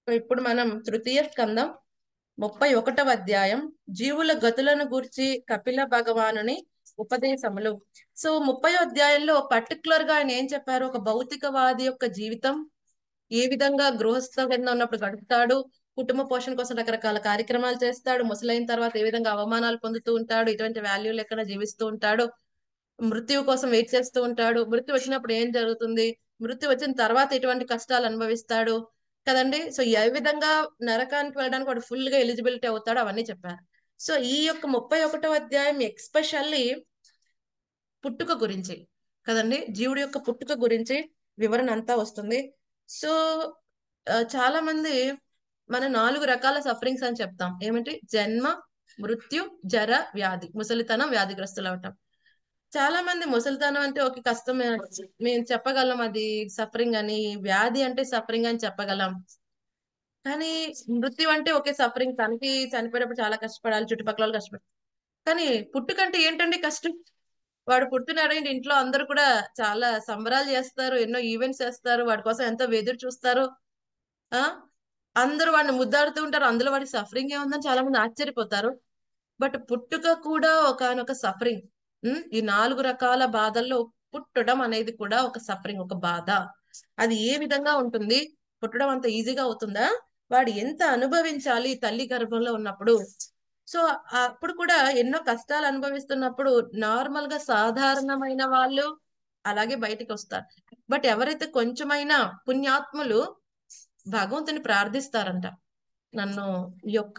So ఇప్పుడు మనం తృతీయ స్కందం ముప్పై ఒకటవ అధ్యాయం జీవుల గతులను గూర్చి కపిల భగవానుని ఉపదేశములు సో ముప్పై అధ్యాయంలో పర్టికులర్ గా ఆయన ఏం చెప్పారు ఒక భౌతికవాది యొక్క జీవితం ఏ విధంగా గృహస్థ కింద ఉన్నప్పుడు గడుపుతాడు కుటుంబ పోషణ కోసం రకరకాల కార్యక్రమాలు చేస్తాడు ముసలైన తర్వాత ఏ విధంగా అవమానాలు పొందుతూ ఉంటాడు ఇటువంటి వాల్యూ లెక్కన జీవిస్తూ ఉంటాడు మృత్యువు కోసం వెయిట్ చేస్తూ ఉంటాడు మృత్యు వచ్చినప్పుడు ఏం జరుగుతుంది మృత్యు వచ్చిన తర్వాత ఎటువంటి కష్టాలు అనుభవిస్తాడు కదండి సో ఏ విధంగా నరకానికి వెళ్ళడానికి వాడు ఫుల్ గా ఎలిజిబిలిటీ అవుతాడో అవన్నీ చెప్పారు సో ఈ యొక్క ముప్పై ఒకటో అధ్యాయం ఎక్స్పెషల్లీ పుట్టుక గురించి కదండి జీవుడి యొక్క పుట్టుక గురించి వివరణ అంతా వస్తుంది సో ఆ, చాలా మంది మన నాలుగు రకాల సఫరింగ్స్ అని చెప్తాం ఏమిటి జన్మ మృత్యు జర వ్యాధి ముసలితనం వ్యాధిగ్రస్తులు అవటం చాలా మంది ముసలితనం అంటే ఒక కష్టం మేము చెప్పగలం అది సఫరింగ్ అని వ్యాధి అంటే సఫరింగ్ అని చెప్పగలం కానీ మృత్యు అంటే ఒకే సఫరింగ్ తనకి చనిపోయినప్పుడు చాలా కష్టపడాలి చుట్టుపక్కల వాళ్ళు కష్టపడాలి కానీ పుట్టుకంటే ఏంటండి కష్టం వాడు పుట్టినాడంటే ఇంట్లో అందరూ కూడా చాలా సంబరాలు చేస్తారు ఎన్నో ఈవెంట్స్ చేస్తారు వాడి కోసం ఎంతో ఎదురు చూస్తారు ఆ అందరూ వాడిని ముద్దాడుతూ ఉంటారు అందులో వాడి సఫరింగ్ ఏముందని చాలా మంది ఆశ్చర్యపోతారు బట్ పుట్టుక కూడా ఒకనొక సఫరింగ్ ఈ నాలుగు రకాల బాధల్లో పుట్టడం అనేది కూడా ఒక సఫరింగ్ ఒక బాధ అది ఏ విధంగా ఉంటుంది పుట్టడం అంత ఈజీగా అవుతుందా వాడు ఎంత అనుభవించాలి తల్లి గర్భంలో ఉన్నప్పుడు సో అప్పుడు కూడా ఎన్నో కష్టాలు అనుభవిస్తున్నప్పుడు నార్మల్ గా సాధారణమైన వాళ్ళు అలాగే బయటికి వస్తారు బట్ ఎవరైతే కొంచెమైనా పుణ్యాత్ములు భగవంతుని ప్రార్థిస్తారంట నన్ను ఈ యొక్క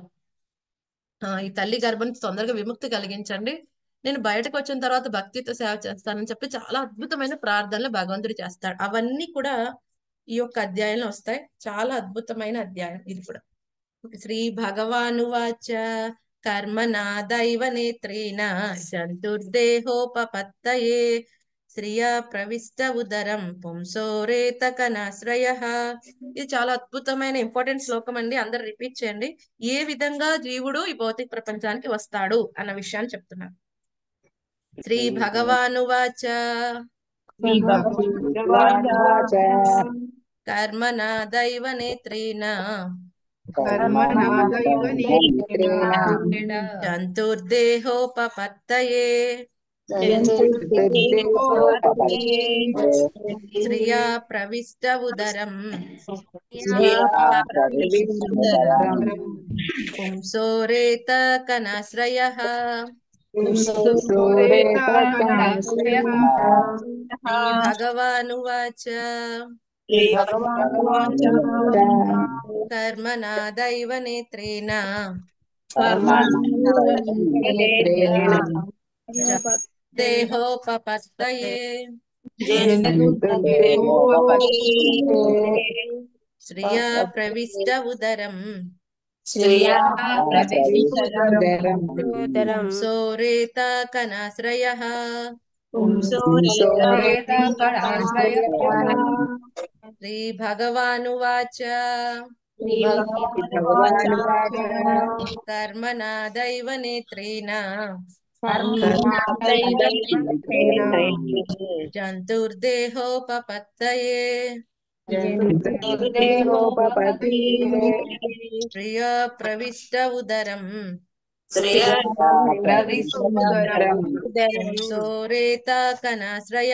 ఆ, ఈ తల్లి గర్భం నుంచి తొందరగా విముక్తి కలిగించండి నేను బయటకు వచ్చిన తర్వాత భక్తితో సేవ చేస్తానని చెప్పి చాలా అద్భుతమైన ప్రార్థనలు భగవంతుడు చేస్తాడు అవన్నీ కూడా ఈ యొక్క అధ్యాయంలో వస్తాయి చాలా అద్భుతమైన అధ్యాయం ఇది కూడా శ్రీ భగవానువాచ కర్మనా దైవ నేత్రేణ జంతుర్దేహోపపత్తయే శ్రియ ప్రవిష్ట ఉదరం పుంసోరేతకనాశ్రయ ఇది చాలా అద్భుతమైన ఇంపార్టెంట్ శ్లోకం అండి అందరు రిపీట్ చేయండి ఏ విధంగా జీవుడు ఈ భౌతిక ప్రపంచానికి వస్తాడు అన్న విషయాన్ని చెప్తున్నారు శ్రీ భగవానువాచ భగవానువాచ కర్మనా దైవ నేత్రేణ కర్మణాదైవనేత్రేణ జంతుర్దేహోపపత్తయే శ్రియా ప్రవిష్ట ఉదరం పుంసోరేత కనాశ్రయ శ్రీ భగవానువాచ కర్మనా దైవ నేత్రేణ దేహోపపత్తయే శ్రియా ప్రవిష్ట ఉదరం పుంసోరేత కనాశ్రయ శ్రీ భగవానువాచ కర్మనా దైవ నేత్రేణ జంతుర్దేహోపపత్తయే ప్రియ ప్రవిష్ట ఉదరం పుంసోరేత కనాశ్రయ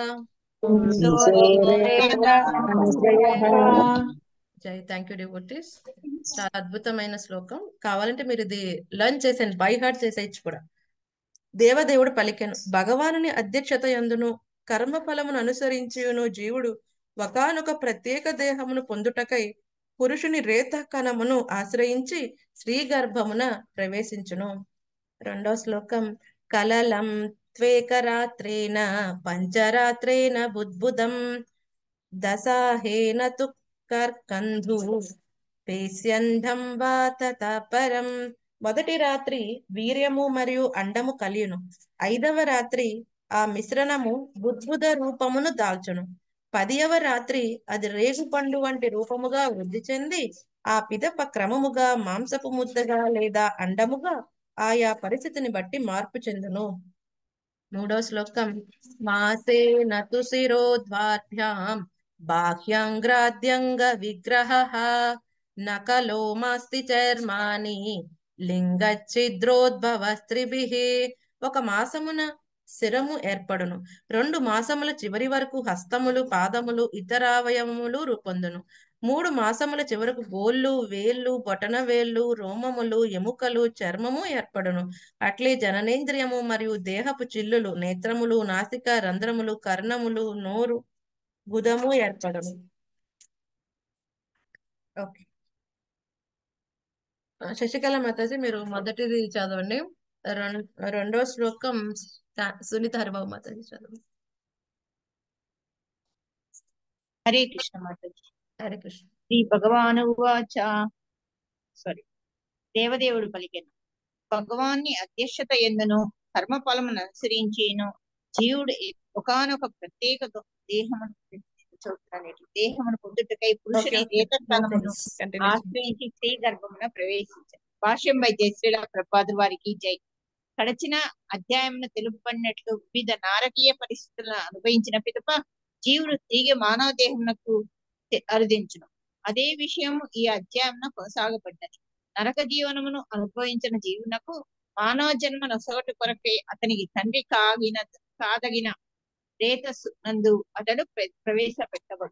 జై థ్యాంక్ యూ డివోటీస్ చాలా అద్భుతమైన శ్లోకం కావాలంటే మీరు ఇది లర్న్ చేసేయండి బై హార్ట్ చేసేయచ్చు కూడా దేవదేవుడు పలికెను భగవానుని అధ్యక్షత యందును కర్మ ఫలమును అనుసరించియును జీవుడు ఒకనొక ప్రత్యేక దేహమును పొందుటకై పురుషుని రేత కణమును ఆశ్రయించి స్త్రీ గర్భమున ప్రవేశించును రెండో శ్లోకం కలలం త్వేకరాత్రేణ పంచరాత్రేణ బుద్బుదం దశాహేన తు కర్కంధు పేస్యంధం వా తథా పరం మొదటి రాత్రి వీర్యము మరియు అండము కలియును ఐదవ రాత్రి ఆ మిశ్రణము బుద్బుద రూపమును దాల్చును పదియవ రాత్రి అది రేగుపండు వంటి రూపముగా వృద్ధి చెంది ఆ పిదప క్రమముగా మాంసపు ముద్దగా లేదా అండముగా ఆయా పరిస్థితిని బట్టి మార్పు చెందును మూడో శ్లోకం మాసే నతు శిరోద్వార్భ్యాం బాహ్యాంగ్రాద్యంగ విగ్రహ నకలోమాస్తి చర్మాని లింగఛిద్రోద్భవ స్త్రీభిః ఒక మాసమున శిరము ఏర్పడును రెండు మాసముల చివరి వరకు హస్తములు పాదములు ఇతర అవయవములు రూపొందును మూడు మాసముల చివరకు గోళ్ళు వేళ్ళు బొటన వేళ్ళు రోమములు ఎముకలు చర్మము ఏర్పడును అట్లే జననేంద్రియము మరియు దేహపు చిల్లులు నేత్రములు నాసిక రంధ్రములు కర్ణములు నోరు గుదము ఏర్పడును ఓకే ఆ, శశికళ మాతాజీ మీరు మొదటిది చదవండి రెం- రెండో శ్లోకం తా- సునీత హరిబాబు మాతాజీ చదవండి హరే కృష్ణ మాతాజీ హరే కృష్ణ శ్రీ భగవాను ఉవాచ సారీ దేవదేవుడు పలికెను భగవాన్ని అధ్యక్షత ఎందును కర్మఫలమును అనుసరించేను జీవుడు ఒకానొక ప్రత్యేక దేహమును చూస్తున్నాడు దేహమును పొందుటకై పురుషుని ఓకే, ఓకే. రేతస్థానమును Continue. ఆశ్రయించి స్త్రీ గర్భమున ప్రవేశించారు భాష్యం బై జయశ్రీల ప్రపాదు వారికి జై గడచిన అధ్యాయమును తెలుపబడినట్లు వివిధ నారకీయ పరిస్థితులను అనుభవించిన పిదప జీవుడు తిరిగి మానవ దేహమునకు తె- అరుదించును అదే విషయము ఈ అధ్యాయమున కొనసాగబడ్డది నరక జీవనమును అనుభవించిన జీవునకు మానవ జన్మ నొసగటు కొరకై అతనికి తండ్రి కాగిన కాదగిన రేతస్సు నందు అతడు ప్ర- ప్రవేశపెట్టబడు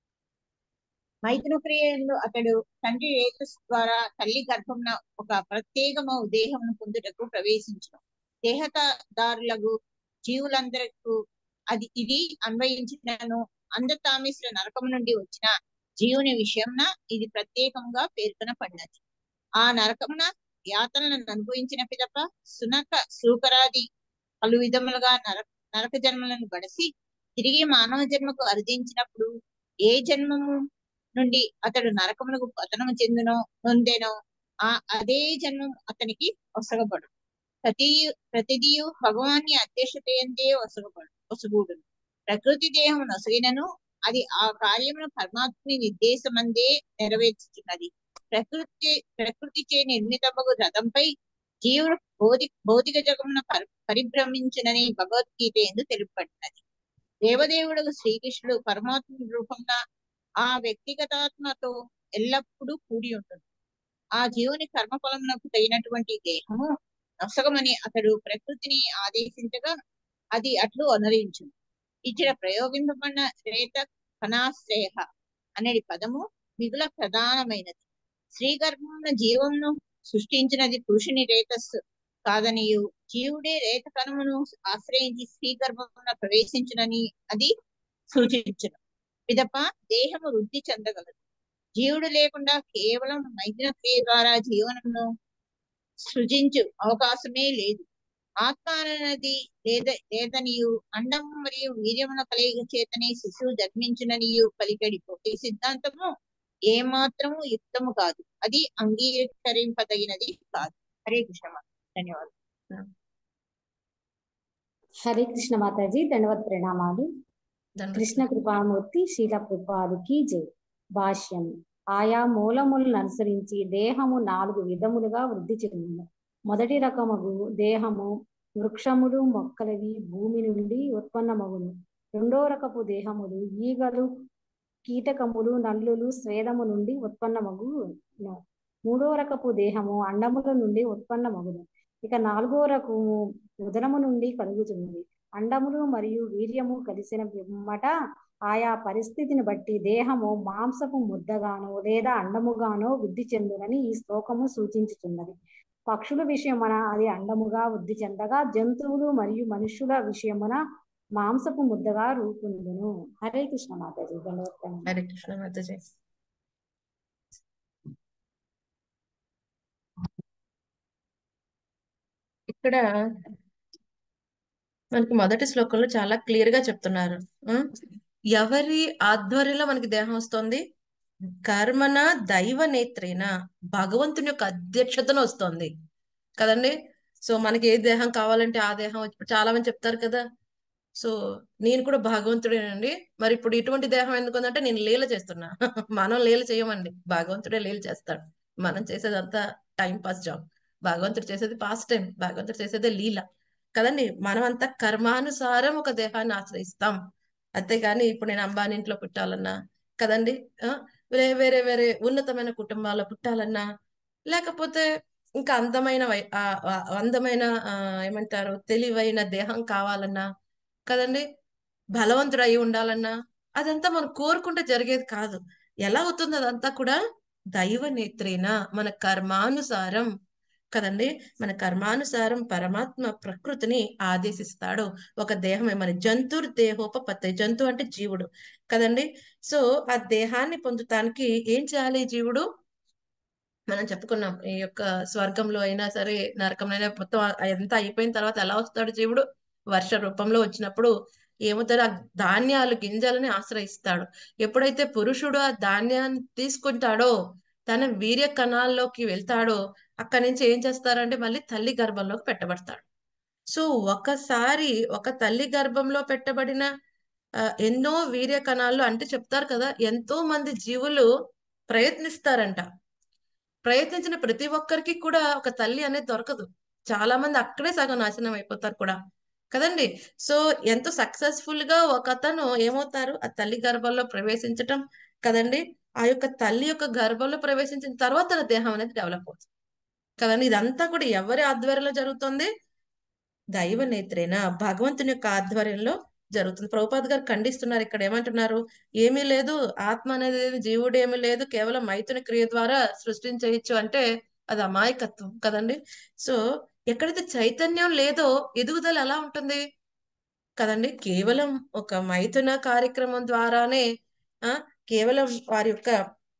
మైథున క్రియలో అతడు తండ్రి రేతస్సు ద్వారా తల్లి గర్భమున ఒక ప్రత్యేకము దేహమును పొందుటకు ప్రవేశించును దేహదారులకు జీవులందరకు అది ఇది అన్వయించినను అందతామిశ్ర నరకము నుండి వచ్చిన జీవుని విషయంన ఇది ప్రత్యేకంగా పేర్కొనబడినది ఆ నరకమున యాతనలను అనుభవించిన పిదప సునక సూకరాది పలు విధములుగా నరక నరక జన్మలను గడిసి తిరిగి మానవ జన్మకు అర్జించినప్పుడు ఏ జన్మము నుండి అతడు నరకమునకు పతనము చెందునో నొందెనో ఆ అదే జన్మం అతనికి ఒసగబడు ప్రతి ప్రతిదియు భగవాన్ని అధ్యక్షత ఎందే ఒసగబడు ఒసగూడును ప్రకృతి దేహం నొసగినను అది ఆ కార్యమును పరమాత్మని నిర్దేశమందే నెరవేర్చుచున్నది ప్రకృతి ప్రకృతి చే నిర్మితమగు రథంపై జీవుడు భౌతి భౌతిక జగమున పరి పరిభ్రమించునని భగవద్గీత ఎందు తెలుపబడినది దేవదేవుడు శ్రీకృష్ణుడు పరమాత్మ రూపంగా ఆ వ్యక్తిగతాత్మతో ఎల్లప్పుడూ కూడి ఉంటుంది ఆ జీవుని కర్మఫలమునకు తగినటువంటి దేహము నొసగమని అతడు ప్రకృతిని ఆదేశించగా అది అట్లు అనురించును ఇచ్చిన ప్రయోగింపబడిన రేత కణాశ్రయ అనేది పదము మిగుల ప్రధానమైనది స్త్రీ గర్భమున జీవమును సృష్టించినది పురుషుని రేతస్సు కాదనియు జీవుడే రేత కణమును ఆశ్రయించి స్త్రీ గర్భమున ప్రవేశించునని అది సూచించును పిదప దేహము వృద్ధి చెందగలదు జీవుడు లేకుండా కేవలం మైథున క్రియ ద్వారా జీవనమును సృజించు అవకాశమే లేదు ఆత్మ అన్నది లేద లేదనియు అండం మరియు వీర్యమున కలయిక చేతనే శిశువు జన్మించుననియు పలికడి ఈ సిద్ధాంతము ఏమాత్రము యుక్తము కాదు అది అంగీకరింపదగినది కాదు హరే కృష్ణ ధన్యవాదాలు హరే కృష్ణ మాతాజీ ధన్యవాద ప్రణామాలు కృష్ణ కృపామూర్తి శీల కృపాదికి జై భాష్యం ఆయా మూలములను అనుసరించి దేహము నాలుగు విధములుగా వృద్ధి చెందింది మొదటి రకముగు దేహము వృక్షములు మొక్కలవి భూమి నుండి ఉత్పన్నమగును రెండో రకపు దేహములు ఈగలు కీటకములు నల్లులు స్వేదము నుండి ఉత్పన్నమగును మూడో రకపు దేహము అండముల నుండి ఉత్పన్నమగును ఇక నాలుగో రకము ఉదరము నుండి కలుగుతున్నది అండములు మరియు వీర్యము కలిసిన పిమ్మట ఆయా పరిస్థితిని బట్టి దేహము మాంసపు ముద్దగానో లేదా అండముగానో వృద్ధి చెందునని ఈ శ్లోకము సూచించుతున్నది పక్షుల విషయమున అది అండముగా వృద్ధి చెందగా జంతువులు మరియు మనుషుల విషయమున మాంసపు ముద్దగా రూపొందును హరే కృష్ణ మాతాజీ ధన్యవాదాలు హరే కృష్ణ మాతాజీ ఇక్కడ మనకి మొదటి శ్లోకంలో చాలా క్లియర్ గా చెప్తున్నారు ఆ? ఎవరి ఆధ్వర్యంలో మనకి దేహం వస్తుంది కర్మన దైవ నేత్రేన భగవంతుని యొక్క అధ్యక్షతన వస్తుంది కదండి సో మనకి ఏ దేహం కావాలంటే ఆ దేహం ఇప్పుడు చాలా మంది చెప్తారు కదా సో నేను కూడా భగవంతుడేనండి మరి ఇప్పుడు ఇటువంటి దేహం ఎందుకు ఉందంటే నేను లీల చేస్తున్నా మనం లీల చేయమండి భగవంతుడే లీల చేస్తాడు మనం చేసేదంతా టైం పాస్ జాబ్ భగవంతుడు చేసేది పాస్ టైం భగవంతుడు చేసేదే లీల కదండి మనం అంతా కర్మానుసారం ఒక దేహాన్ని ఆశ్రయిస్తాం అంతేగాని ఇప్పుడు నేను అంబానీ ఇంట్లో పుట్టాలన్నా కదండి ఆ, వేరే వేరే వేరే ఉన్నతమైన కుటుంబాల్లో పుట్టాలన్నా లేకపోతే ఇంకా అందమైన వై ఆ, ఆ, అందమైన ఆ, ఏమంటారు తెలివైన దేహం కావాలన్నా కదండి బలవంతుడు అయి ఉండాలన్నా అదంతా మనం కోరుకుంటే జరిగేది కాదు ఎలా అవుతుంది అదంతా కూడా దైవ నేత్రేన మన కర్మానుసారం కదండి మన కర్మానుసారం పరమాత్మ ప్రకృతిని ఆదేశిస్తాడు ఒక దేహమే మన జంతుర్ దేహోపపత్తి జంతు అంటే జీవుడు కదండి సో ఆ దేహాన్ని పొందుతానికి ఏం చేయాలి ఈ జీవుడు మనం చెప్పుకున్నాం ఈ యొక్క స్వర్గంలో అయినా సరే నరకంలో అయినా మొత్తం అంతా అయిపోయిన తర్వాత ఎలా వస్తాడు జీవుడు వర్ష రూపంలో వచ్చినప్పుడు ఏమవుతాడు ఆ ధాన్యాలు గింజలని ఆశ్రయిస్తాడు ఎప్పుడైతే పురుషుడు ఆ ధాన్యాన్ని తీసుకుంటాడో తన వీర్య కణాల్లోకి వెళ్తాడో అక్కడి నుంచి ఏం చేస్తారంటే మళ్ళీ తల్లి గర్భంలోకి పెట్టబడతాడు సో ఒకసారి ఒక తల్లి గర్భంలో పెట్టబడిన ఆ, ఎన్నో వీర్య కణాలు అంటే చెప్తారు కదా ఎంతో మంది జీవులు ప్రయత్నిస్తారంట ప్రయత్నించిన ప్రతి ఒక్కరికి కూడా ఒక తల్లి అనేది దొరకదు చాలా మంది అక్కడే సగం నాశనం అయిపోతారు కూడా కదండి సో ఎంతో సక్సెస్ఫుల్ గా ఒక అతను ఏమవుతారు ఆ తల్లి గర్భంలో ప్రవేశించటం కదండి ఆ యొక్క తల్లి యొక్క గర్భంలో ప్రవేశించిన తర్వాత తన దేహం అనేది డెవలప్ అవుతుంది కదండి ఇదంతా కూడా ఎవరి ఆధ్వర్యంలో జరుగుతుంది దైవ నేత్రేన భగవంతుని యొక్క ఆధ్వర్యంలో జరుగుతుంది ప్రభుపాద్ గారు ఖండిస్తున్నారు ఇక్కడ ఏమంటున్నారు ఏమీ లేదు ఆత్మ అనేది జీవుడు ఏమీ లేదు కేవలం మైథున క్రియ ద్వారా సృష్టించవచ్చు అంటే అది అమాయకత్వం కదండి సో ఎక్కడైతే చైతన్యం లేదో ఎదుగుదల ఎలా ఉంటుంది కదండి కేవలం ఒక మైథున కార్యక్రమం ద్వారానే ఆ కేవలం వారి యొక్క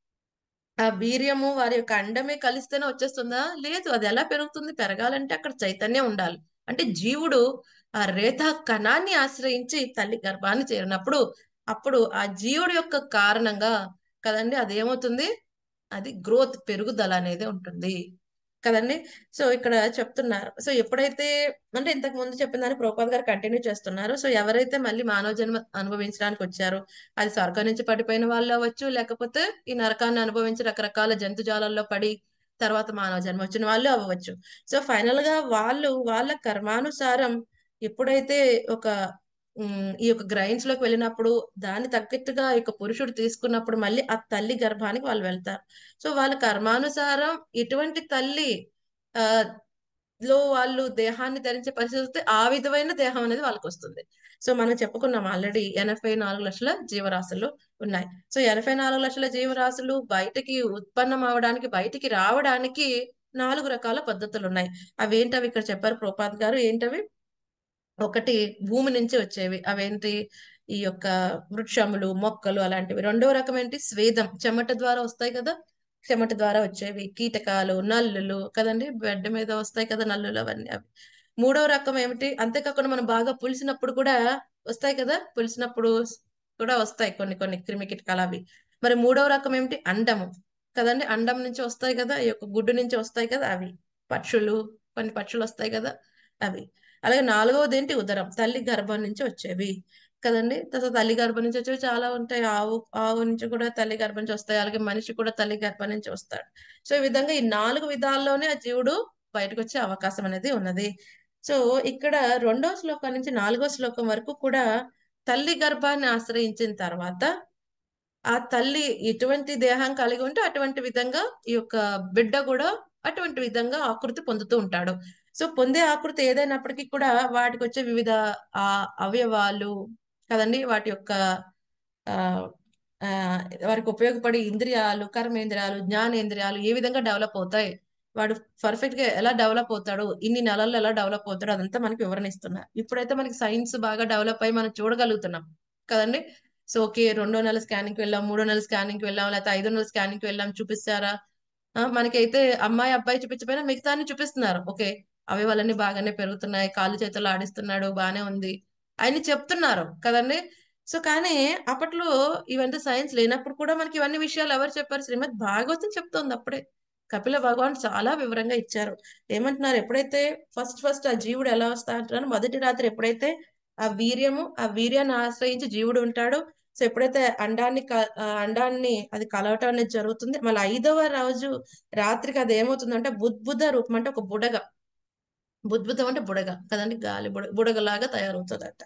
ఆ వీర్యము వారి యొక్క అండమే కలిస్తేనే వచ్చేస్తుందా లేదు అది ఎలా పెరుగుతుంది పెరగాలంటే అక్కడ చైతన్యం ఉండాలి అంటే జీవుడు ఆ రేత కణాన్ని ఆశ్రయించి తల్లి గర్భాన్ని చేరినప్పుడు అప్పుడు ఆ జీవుడు యొక్క కారణంగా కదండి అదేమవుతుంది అది గ్రోత్ పెరుగుదల అనేది ఉంటుంది కదండి సో ఇక్కడ చెప్తున్నారు సో ఎప్పుడైతే అంటే ఇంతకు ముందు చెప్పిన దాన్ని ప్రోపాద్ గారు కంటిన్యూ చేస్తున్నారు సో ఎవరైతే మళ్ళీ మానవ జన్మ అనుభవించడానికి వచ్చారో అది స్వర్గం నుంచి పడిపోయిన వాళ్ళు అవ్వచ్చు లేకపోతే ఈ నరకాన్ని అనుభవించి రకరకాల జంతుజాలాల్లో పడి తర్వాత మానవ జన్మ వచ్చిన వాళ్ళు అవ్వచ్చు సో ఫైనల్ గా వాళ్ళు వాళ్ళ కర్మానుసారం ఎప్పుడైతే ఒక ఉమ్, ఈ యొక్క గ్రైన్స్ లోకి వెళ్ళినప్పుడు దాన్ని తగ్గట్టుగా ఈ యొక్క పురుషుడు తీసుకున్నప్పుడు మళ్ళీ ఆ తల్లి గర్భానికి వాళ్ళు వెళ్తారు సో వాళ్ళ కర్మానుసారం ఎటువంటి తల్లి ఆ లో వాళ్ళు దేహాన్ని ధరించే పరిస్థితి వస్తే ఆ విధమైన దేహం అనేది వాళ్ళకి వస్తుంది సో మనం చెప్పుకున్నాం ఆల్రెడీ ఎనభై నాలుగు లక్షల జీవరాశులు ఉన్నాయి సో ఎనభై నాలుగు లక్షల జీవరాశులు బయటికి ఉత్పన్నం అవడానికి బయటికి రావడానికి నాలుగు రకాల పద్ధతులు ఉన్నాయి అవి ఏంటవి ఇక్కడ చెప్పారు ప్రోపాద్ గారు ఏంటవి ఒకటి భూమి నుంచి వచ్చేవి అవేంటి ఈ యొక్క వృక్షములు మొక్కలు అలాంటివి రెండో రకం ఏంటి స్వేదం చెమట ద్వారా వస్తాయి కదా చెమట ద్వారా వచ్చేవి కీటకాలు నల్లులు కదండి బెడ్ మీద వస్తాయి కదా నల్లులు అవన్నీ అవి మూడో రకం ఏమిటి అంతేకాకుండా మనం బాగా పులిసినప్పుడు కూడా వస్తాయి కదా పులిసినప్పుడు కూడా వస్తాయి కొన్ని కొన్ని క్రిమి కీటకాలు అవి మరి మూడో రకం ఏమిటి అండము కదండి అండం నుంచి వస్తాయి కదా ఈ యొక్క గుడ్డు నుంచి వస్తాయి కదా అవి పక్షులు కొన్ని పక్షులు వస్తాయి కదా అవి అలాగే నాలుగవది ఏంటి ఉదరం తల్లి గర్భం నుంచి వచ్చేవి కదండి తర్వాత తల్లి గర్భం నుంచి వచ్చేవి చాలా ఉంటాయి ఆవు ఆవు నుంచి కూడా తల్లి గర్భం నుంచి వస్తాయి అలాగే మనిషి కూడా తల్లి గర్భం నుంచి వస్తాడు సో ఈ విధంగా ఈ నాలుగు విధాల్లోనే ఆ జీవుడు బయటకు వచ్చే అవకాశం అనేది ఉన్నది సో ఇక్కడ రెండో శ్లోకం నుంచి నాలుగో శ్లోకం వరకు కూడా తల్లి గర్భాన్ని ఆశ్రయించిన తర్వాత ఆ తల్లి ఎటువంటి దేహం కలిగి ఉంటే అటువంటి విధంగా ఈ యొక్క బిడ్డ కూడా అటువంటి విధంగా ఆకృతి పొందుతూ ఉంటాడు సో పొందే ఆకృతి ఏదైనప్పటికీ కూడా వాటికి వచ్చే వివిధ ఆ అవయవాలు కదండి వాటి యొక్క ఆ ఆ వారికి ఉపయోగపడే ఇంద్రియాలు కర్మేంద్రియాలు జ్ఞానేంద్రియాలు ఏ విధంగా డెవలప్ అవుతాయి వాడు పర్ఫెక్ట్ గా ఎలా డెవలప్ అవుతాడు ఇన్ని నెలల్లో ఎలా డెవలప్ అవుతాడు అదంతా మనకి వివరణ ఇస్తున్నారు ఇప్పుడైతే మనకి సైన్స్ బాగా డెవలప్ అయ్యి మనం చూడగలుగుతున్నాం కదండి సో ఓకే రెండో నెల స్కానింగ్ కి వెళ్ళాం మూడో నెల స్కానింగ్ కి వెళ్ళాం లేకపోతే ఐదో నెల స్కానింగ్ కి వెళ్ళాం చూపిస్తారా ఆ, మనకైతే అమ్మాయి అబ్బాయి చూపించకపోయినా మిగతాన్ని చూపిస్తున్నారు ఓకే అవి వాళ్ళని బాగానే పెరుగుతున్నాయి కాళ్ళు చేతులు ఆడిస్తున్నాడు బాగానే ఉంది అని చెప్తున్నారు కదండి సో కానీ అప్పట్లో ఇవంతా సైన్స్ లేనప్పుడు కూడా మనకి ఇవన్నీ విషయాలు ఎవరు చెప్పారు శ్రీమద్ భాగవతం చెప్తోంది అప్పుడే కపిల భగవాన్ చాలా వివరంగా ఇచ్చారు ఏమంటున్నారు ఎప్పుడైతే ఫస్ట్ ఫస్ట్ ఆ జీవుడు ఎలా వస్తా అంటున్నారు మొదటి రాత్రి ఎప్పుడైతే ఆ వీర్యము ఆ వీర్యాన్ని ఆశ్రయించి జీవుడు ఉంటాడు సో ఎప్పుడైతే అండాన్ని క- ఆ అండాన్ని అది కలవటం అనేది జరుగుతుంది మళ్ళీ ఐదవ రోజు రాత్రికి అది ఏమవుతుందంటే బుద్బుద్ధ రూపం అంటే ఒక బుడగ బుద్బుద్ధం అంటే బుడగ కదండి గాలి బుడ బుడగలాగా తయారవుతుందట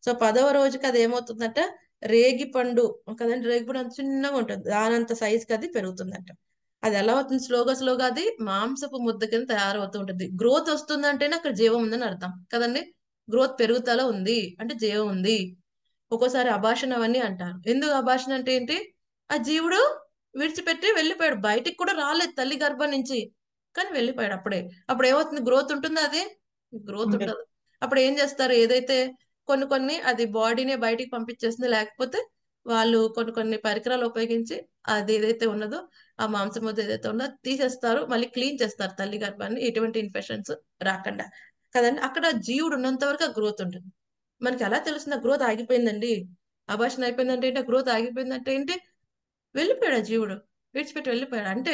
సో పదవ రోజుకి అది ఏమవుతుందంట రేగి పండు కదండి రేగి పండు అంత చిన్నగా ఉంటుంది దానంత సైజుకి అది పెరుగుతుందంట అది ఎలా అవుతుంది స్లోగా స్లోగా అది మాంసపు ముద్ద కింద తయారవుతూ ఉంటుంది గ్రోత్ వస్తుందంటేనే అక్కడ జీవం ఉందని అర్థం కదండి గ్రోత్ పెరుగుదల ఉంది అంటే జీవం ఉంది ఒక్కోసారి అభాషణ అవన్నీ అంటారు ఎందుకు అభాషణ అంటే ఏంటి ఆ జీవుడు విడిచిపెట్టి వెళ్ళిపోయాడు బయటికి కూడా రాలేదు తల్లి గర్భం నుంచి కానీ వెళ్ళిపోయాడు అప్పుడే అప్పుడు ఏమవుతుంది గ్రోత్ ఉంటుందా అది గ్రోత్ ఉండదు. ఉండదు అప్పుడు ఏం చేస్తారు ఏదైతే కొన్ని కొన్ని అది బాడీనే బయటికి పంపించేస్తుంది లేకపోతే వాళ్ళు కొన్ని కొన్ని పరికరాలు ఉపయోగించి అది ఏదైతే ఉన్నదో ఆ మాంసం ముద్ద ఏదైతే ఉన్నదో తీసేస్తారు మళ్ళీ క్లీన్ చేస్తారు తల్లి గర్భాన్ని ఎటువంటి ఇన్ఫెక్షన్స్ రాకుండా కదండి అక్కడ జీవుడు ఉన్నంత వరకు ఆ గ్రోత్ ఉంటుంది మనకి ఎలా తెలుస్తుంది ఆ గ్రోత్ ఆగిపోయిందండి అభాషణ అయిపోయిందంటే ఏంటి గ్రోత్ ఆగిపోయిందంటే ఏంటి వెళ్ళిపోయాడు ఆ జీవుడు విడిచిపెట్టి వెళ్ళిపోయాడు అంటే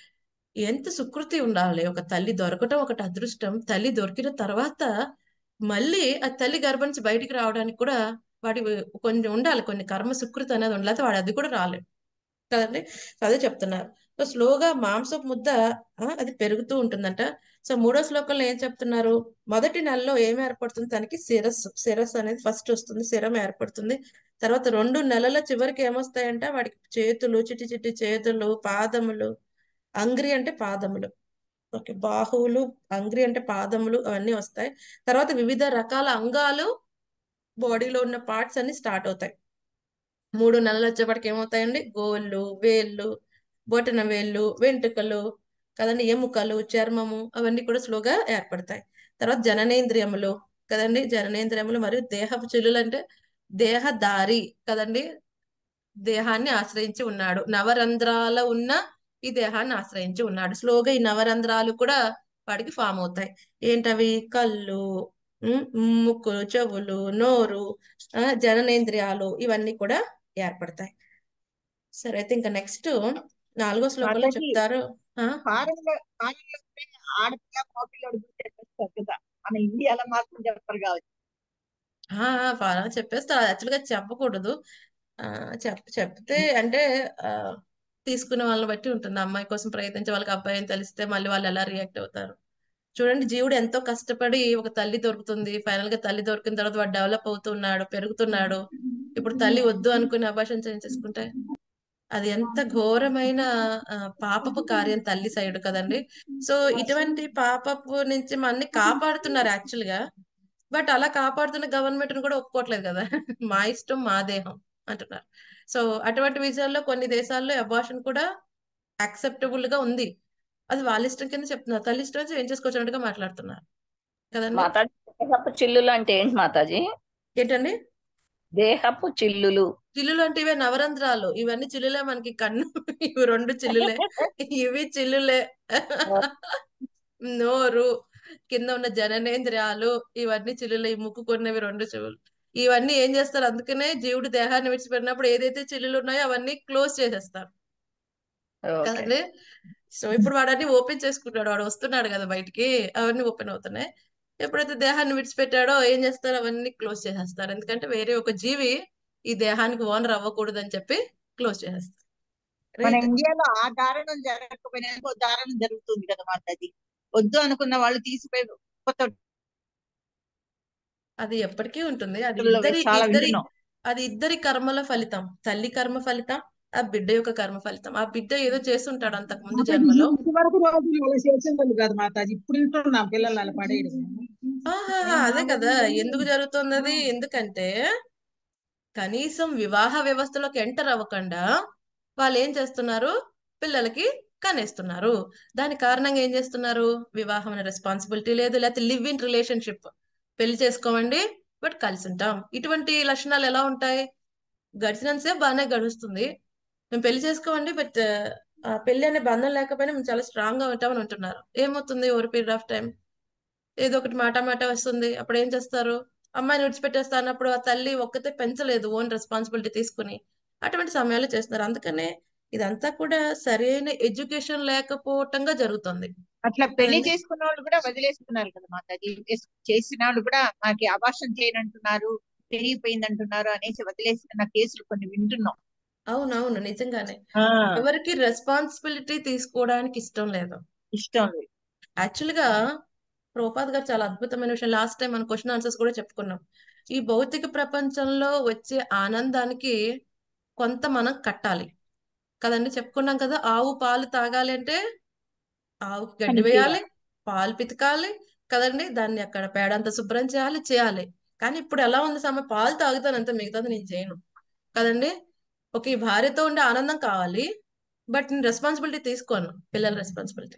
ఎంత సుకృతి ఉండాలి ఒక తల్లి దొరకటం ఒకటి అదృష్టం తల్లి దొరికిన తర్వాత మళ్ళీ ఆ తల్లి గర్భం నుంచి బయటికి రావడానికి కూడా వాడి కొంచెం ఉండాలి కొన్ని కర్మ సుకృతి అనేది ఉండాలి లేకపోతే వాడు అది కూడా రాలేడు కదండి సో అదే చెప్తున్నారు సో స్లోగా మాంసపు ముద్ద ఆ, అది పెరుగుతూ ఉంటుందంట సో మూడో శ్లోకంలో ఏం చెప్తున్నారు మొదటి నెలలో ఏం ఏర్పడుతుంది తనకి శిరస్సు శిరస్సు అనేది ఫస్ట్ వస్తుంది శిరం ఏర్పడుతుంది తర్వాత రెండు నెలల చివరికి ఏమొస్తాయంట వాడికి చేతులు చిట్టి చిట్టి చేతులు పాదములు అంగ్రి అంటే పాదములు ఓకే బాహువులు అంగ్రి అంటే పాదములు అవన్నీ వస్తాయి తర్వాత వివిధ రకాల అంగాలు బాడీలో ఉన్న పార్ట్స్ అన్ని స్టార్ట్ అవుతాయి మూడు నెలలు వచ్చేప్పటికి ఏమవుతాయండి గోళ్ళు వేళ్ళు బొటన వేళ్ళు వెంట్రుకలు కదండి ఎముకలు చర్మము అవన్నీ కూడా స్లోగా ఏర్పడతాయి తర్వాత జననేంద్రియములు కదండి జననేంద్రియములు మరియు దేహపు చిల్లులు అంటే దేహదారి కదండి దేహాన్ని ఆశ్రయించి ఉన్నాడు నవరంధ్రాల ఉన్న ఈ దేహాన్ని ఆశ్రయించి ఉన్నాడు స్లోగా ఈ నవరంధ్రాలు కూడా వాడికి ఫామ్ అవుతాయి ఏంటవి కళ్ళు ఉమ్, ముక్కు చెవులు నోరు ఆ, జననేంద్రియాలు ఇవన్నీ కూడా ఏర్పడతాయి సరే అయితే ఇంకా నెక్స్ట్ నాలుగో శ్లోకంలో మాతాజీ చెప్తారు ఆ ఫారెన్లో ఫారెన్లో ఆడపిల్ల మగపిల్లడు చెప్పేస్తారు కదా మన ఇండియాలో మాత్రం చెప్పరు కావచ్చు ఆ, ఆ, ఫా- చెప్పేస్తారు యాక్చువల్గా చెప్పకూడదు ఆ చెప్ చెప్తే అంటే ఆ తీసుకునే వాళ్ళని బట్టి ఉంటుంది అమ్మాయి కోసం ప్రయత్నించే వాళ్ళకి అబ్బాయి అని తెలిస్తే మళ్ళీ వాళ్ళు ఎలా రియాక్ట్ అవుతారు చూడండి జీవుడు ఎంతో కష్టపడి ఒక తల్లి దొరుకుతుంది ఫైనల్ గా తల్లి దొరికిన తర్వాత వాడు డెవలప్ అవుతున్నాడు పెరుగుతున్నాడు ఇప్పుడు తల్లి వద్దు అనుకుని అభాషణ చేయించేసుకుంటే అది ఎంత ఘోరమైన ఆ, పాపపు కార్యం తల్లి సైడ్ కదండి సో ఇటువంటి పాపపు నుంచి మనని కాపాడుతున్నారు యాక్చువల్ గా బట్ అలా కాపాడుతున్న గవర్నమెంట్ కూడా ఒప్పుకోవట్లేదు కదా మా ఇష్టం మా దేహం అంటున్నారు సో అటువంటి విషయాల్లో కొన్ని దేశాల్లో అబార్షన్ కూడా యాక్సెప్టబుల్ గా ఉంది అది వాళ్ళ ఇష్టం కింద చెప్తున్నారు తల్లి ఇష్టం వచ్చి ఏం చేసుకోవచ్చినట్టుగా మాట్లాడుతున్నారు కదండి మాతాజీ దేహపు చిల్లులు అంటే ఏంటి మాతాజీ ఏంటండి దేహపు చిల్లులు చిల్లులు అంటే ఇవే నవరంధ్రాలు ఇవన్నీ చిల్లులే మనకి కన్ను ఇవి రెండు చిల్లులే ఇవి చిల్లులే నోరు కింద ఉన్న జననేంద్రియాలు ఇవన్నీ చిల్లులే ఈ ముక్కుకున్నవి రెండు చెవులు ఇవన్నీ ఏం చేస్తారు అందుకనే జీవుడు దేహాన్ని విడిచిపెట్టినప్పుడు ఏదైతే చిల్లులు ఉన్నాయో అవన్నీ క్లోజ్ చేసేస్తారు ఓకే కదండి సో ఇప్పుడు వాడన్ని ఓపెన్ చేసుకుంటాడు వాడు వస్తున్నాడు కదా బయటికి అవన్నీ ఓపెన్ అవుతున్నాయి ఎప్పుడైతే దేహాన్ని విడిచిపెట్టాడో ఏం చేస్తారు అవన్నీ క్లోజ్ చేసేస్తారు ఎందుకంటే వేరే ఒక జీవి ఈ దేహానికి ఓనర్ అవ్వకూడదు అని చెప్పి క్లోజ్ చేసేస్తారు మన రైట్ ఇండియాలో ఆ దారుణం జరగకపోయినా ఇంకో దారుణం జరుగుతుంది కదా మాతాజీ వద్దు అనుకున్న వాళ్ళు తీసిపోయి కొత్త అది ఎప్పటికీ ఉంటుంది అది వాటిల్లో ఇద్దరి చాలా ఇద్దరి వింటున్నాం అది ఇద్దరి కర్మల ఫలితం తల్లి కర్మ ఫలితం ఆ బిడ్డ యొక్క కర్మ ఫలితం ఆ బిడ్డ ఏదో చేస్తుంటాడు అంతకు ముందు మాతాజీ జన్మలో ఇది వరకు రోజులు అలా చేసేవాళ్ళు కాదు మాతాజీ ఇప్పుడు వింటున్నాం పిల్లలు అలా పడేయడం ఆహాహా అదే కదా ఎందుకు జరుగుతుంది అది ఎందుకంటే కనీసం వివాహ వ్యవస్థలోకి ఎంటర్ అవ్వకుండా వాళ్ళు ఏం చేస్తున్నారు పిల్లలకి కనేస్తున్నారు దాని కారణంగా ఏం చేస్తున్నారు వివాహం అనే రెస్పాన్సిబిలిటీ లేదు లేకపోతే లివ్ ఇన్ రిలేషన్షిప్ పెళ్లి చేసుకోమండి బట్ కలిసి ఉంటాం ఇటువంటి లక్షణాలు ఎలా ఉంటాయి గడిచినంతసేపు బాగానే గడుస్తుంది మేము పెళ్లి చేసుకోమండి బట్ పెళ్లి అనే బంధం లేకపోయినా మేము చాలా స్ట్రాంగ్ గా ఉంటామని అంటున్నారు ఏమవుతుంది ఓవర్ పీరియడ్ ఆఫ్ టైం ఏదో ఒకటి మాట మాట వస్తుంది అప్పుడు ఏం చేస్తారు అమ్మాయిని విడిచిపెట్టేస్తా అన్నప్పుడు ఆ తల్లి ఒక్కతే పెంచలేదు ఓన్ రెస్పాన్సిబిలిటీ తీసుకుని అటువంటి సమయాలు చేస్తున్నారు అందుకనే ఇదంతా కూడా సరైన ఎడ్యుకేషన్ లేకపోవటంగా జరుగుతుంది అట్లా పెళ్లి కదండి చేసుకున్న వాళ్ళు కూడా వదిలేస్తున్నారు కదా మాతాజీ చేస్- చేసిన వాళ్ళు కూడా మాకి అభాషణ చేయనంటున్నారు పెరిగిపోయింది అంటున్నారు అనేసి వదిలేస్తున్న కేసులు కొన్ని వింటున్నాం అవునవును నిజంగానే ఆ ఎవరికి రెస్పాన్సిబిలిటీ తీసుకోవడానికి ఇష్టం లేదు ఇష్టం లేదు యాక్చువల్ గా ప్రభుపాద్ గారు చాలా అద్భుతమైన విషయం లాస్ట్ టైం మన క్వశ్చన్ ఆన్సర్స్ కూడా చెప్పుకున్నాం ఈ భౌతిక ప్రపంచంలో వచ్చే ఆనందానికి కొంత మనం కట్టాలి కదండి చెప్పుకున్నాం కదా ఆవు పాలు తాగాలి అంటే ఆవుకి గడ్డి పని వేయాలి పాలు పితకాలి కదండి దాన్ని అక్కడ పేడంతా శుభ్రం చేయాలి చేయాలి కానీ ఇప్పుడు ఎలా ఉంది సమయం పాలు తాగుతాను అంతే మిగతాది నేను చేయను కదండి ఒక ఈ భార్యతో ఉండే ఆనందం కావాలి బట్ నేను రెస్పాన్సిబిలిటీ తీసుకోను పిల్లల రెస్పాన్సిబిలిటీ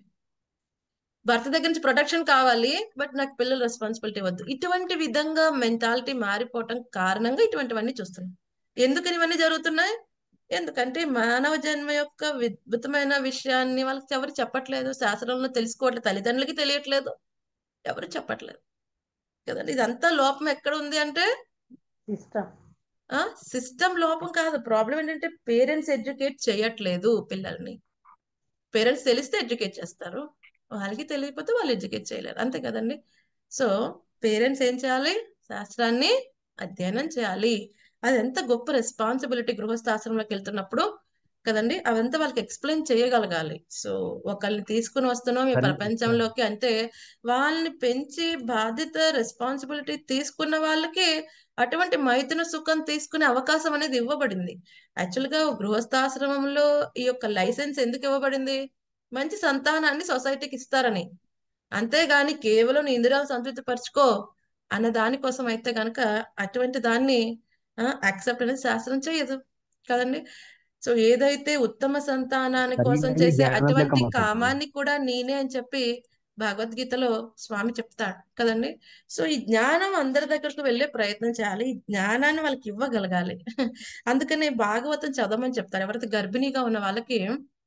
భర్త దగ్గర నుంచి ప్రొటెక్షన్ కావాలి బట్ నాకు పిల్లల రెస్పాన్సిబిలిటీ వద్దు ఇటువంటి విధంగా మెంటాలిటీ మారిపోవటం కారణంగా ఇటువంటివన్నీ చూస్తున్నాం ఎందుకని ఇవన్నీ జరుగుతున్నాయి ఎందుకంటే మానవ జన్మ యొక్క విద్భుతమైన విషయాన్ని వాళ్ళకి ఎవరు చెప్పట్లేదు శాస్త్రంలో తెలుసుకోవట్లేదు తల్లిదండ్రులకి తెలియట్లేదు ఎవరు చెప్పట్లేదు కదండి ఇదంతా లోపం ఎక్కడ ఉంది అంటే సిస్టమ్ ఆ సిస్టమ్ లోపం కాదు ప్రాబ్లం ఏంటంటే పేరెంట్స్ ఎడ్యుకేట్ చేయట్లేదు పిల్లల్ని పేరెంట్స్ తెలిస్తే ఎడ్యుకేట్ చేస్తారు వాళ్ళకి తెలియకపోతే వాళ్ళు ఎడ్యుకేట్ చేయలేరు అంతే కదండి సో పేరెంట్స్ ఏం చేయాలి శాస్త్రాన్ని అధ్యయనం చేయాలి అది ఎంత గొప్ప రెస్పాన్సిబిలిటీ గృహస్థాశ్రమంలోకి వెళ్తున్నప్పుడు కదండి అవంతా వాళ్ళకి ఎక్స్ప్లెయిన్ చేయగలగాలి సో ఒకళ్ళని తీసుకుని వస్తున్నాం ఈ సరే. ప్రపంచంలోకి అంటే వాళ్ళని పెంచి బాధ్యత రెస్పాన్సిబిలిటీ తీసుకున్న వాళ్ళకి అటువంటి మైథున సుఖం తీసుకునే అవకాశం అనేది ఇవ్వబడింది యాక్చువల్ గా గృహస్థాశ్రమంలో ఈ యొక్క లైసెన్స్ ఎందుకు ఇవ్వబడింది మంచి సంతానాన్ని సొసైటీకి ఇస్తారని అంతేగాని కేవలం నీ ఇంద్రియాలు సంతృప్తి పరుచుకో అన్న దానికోసం అయితే గనక అటువంటి దాన్ని యాక్సెప్ట్ అనేది శాస్త్రం చేయదు కదండి సో ఏదైతే ఉత్తమ సంతానాన్ని కోసం సరిగ్గా చేసే జాగ్రత్తగా అటువంటి మాట్లాడండి. కామాన్ని కూడా నేనే అని చెప్పి భగవద్గీతలో స్వామి చెప్తాడు కదండి సో ఈ జ్ఞానం అందరి దగ్గరకు వెళ్ళే ప్రయత్నం చేయాలి ఈ జ్ఞానాన్ని వాళ్ళకి ఇవ్వగలగాలి అందుకనే భాగవతం చదవమని చెప్తారు ఎవరైతే గర్భిణీగా ఉన్న వాళ్ళకి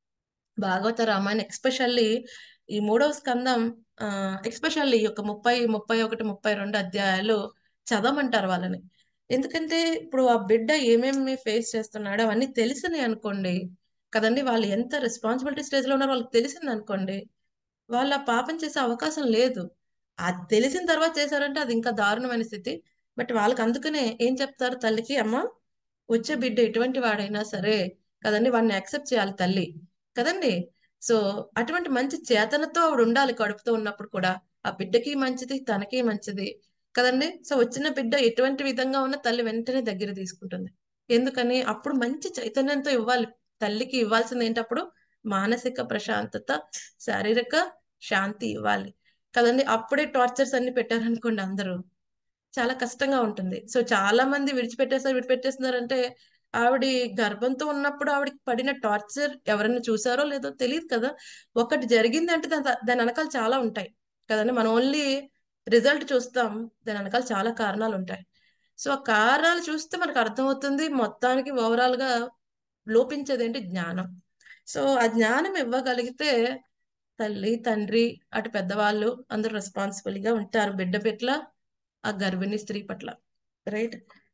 భాగవత రామాయణ ఎక్స్పెషల్లీ ఈ మూడవ స్కందం ఆ ఎక్స్పెషల్లీ ఈ యొక్క ముప్పై ముప్పై ఒకటి ముప్పై రెండు అధ్యాయాలు చదవమంటారు వాళ్ళని ఎందుకంటే ఇప్పుడు ఆ బిడ్డ ఏమేమి ఫేస్ చేస్తున్నాడో అవన్నీ తెలిసినాయి అనుకోండి కదండి వాళ్ళు ఎంత రెస్పాన్సిబిలిటీ స్టేజ్ లో ఉన్నారో వాళ్ళకి తెలిసింది అనుకోండి వాళ్ళు ఆ పాపం చేసే అవకాశం లేదు అది తెలిసిన తర్వాత చేశారంటే అది ఇంకా దారుణమైన స్థితి బట్ వాళ్ళకి అందుకనే ఏం చెప్తారు తల్లికి అమ్మ వచ్చే బిడ్డ ఎటువంటి వాడైనా సరే కదండి వాడిని యాక్సెప్ట్ చేయాలి తల్లి కదండి సో అటువంటి మంచి చేతనతో ఆవిడ ఉండాలి కడుపుతో ఉన్నప్పుడు కూడా ఆ బిడ్డకి మంచిది తనకి మంచిది కదండి సో వచ్చిన బిడ్డ ఎటువంటి విధంగా ఉన్న తల్లి వెంటనే దగ్గర తీసుకుంటుంది ఎందుకని అప్పుడు మంచి చైతన్యంతో ఇవ్వాలి తల్లికి ఇవ్వాల్సింది ఏంటప్పుడు మానసిక ప్రశాంతత శారీరక శాంతి ఇవ్వాలి కదండి అప్పుడే టార్చర్స్ అన్ని పెట్టారనుకోండి అందరూ చాలా కష్టంగా ఉంటుంది సో చాలా మంది విడిచిపెట్టేసారు విడిచిపెట్టేస్తున్నారంటే ఆవిడ గర్భంతో ఉన్నప్పుడు ఆవిడకి పడిన టార్చర్ ఎవరైనా చూసారో లేదో తెలియదు కదా ఒకటి జరిగింది అంటే దాని దాని వెనకాల చాలా ఉంటాయి కదండి మనం ఓన్లీ రిజల్ట్ చూస్తాం దాని వెనకాల చాలా కారణాలు ఉంటాయి సో ఆ కారణాలు చూస్తే మనకు అర్థమవుతుంది మొత్తానికి ఓవరాల్ గా లోపించేది ఏంటి జ్ఞానం సో ఆ జ్ఞానం ఇవ్వగలిగితే తల్లి తండ్రి అటు పెద్దవాళ్ళు అందరూ రెస్పాన్సిబుల్ గా ఉంటారు బిడ్డ పట్ల ఆ గర్భిణీ స్త్రీ పట్ల రైట్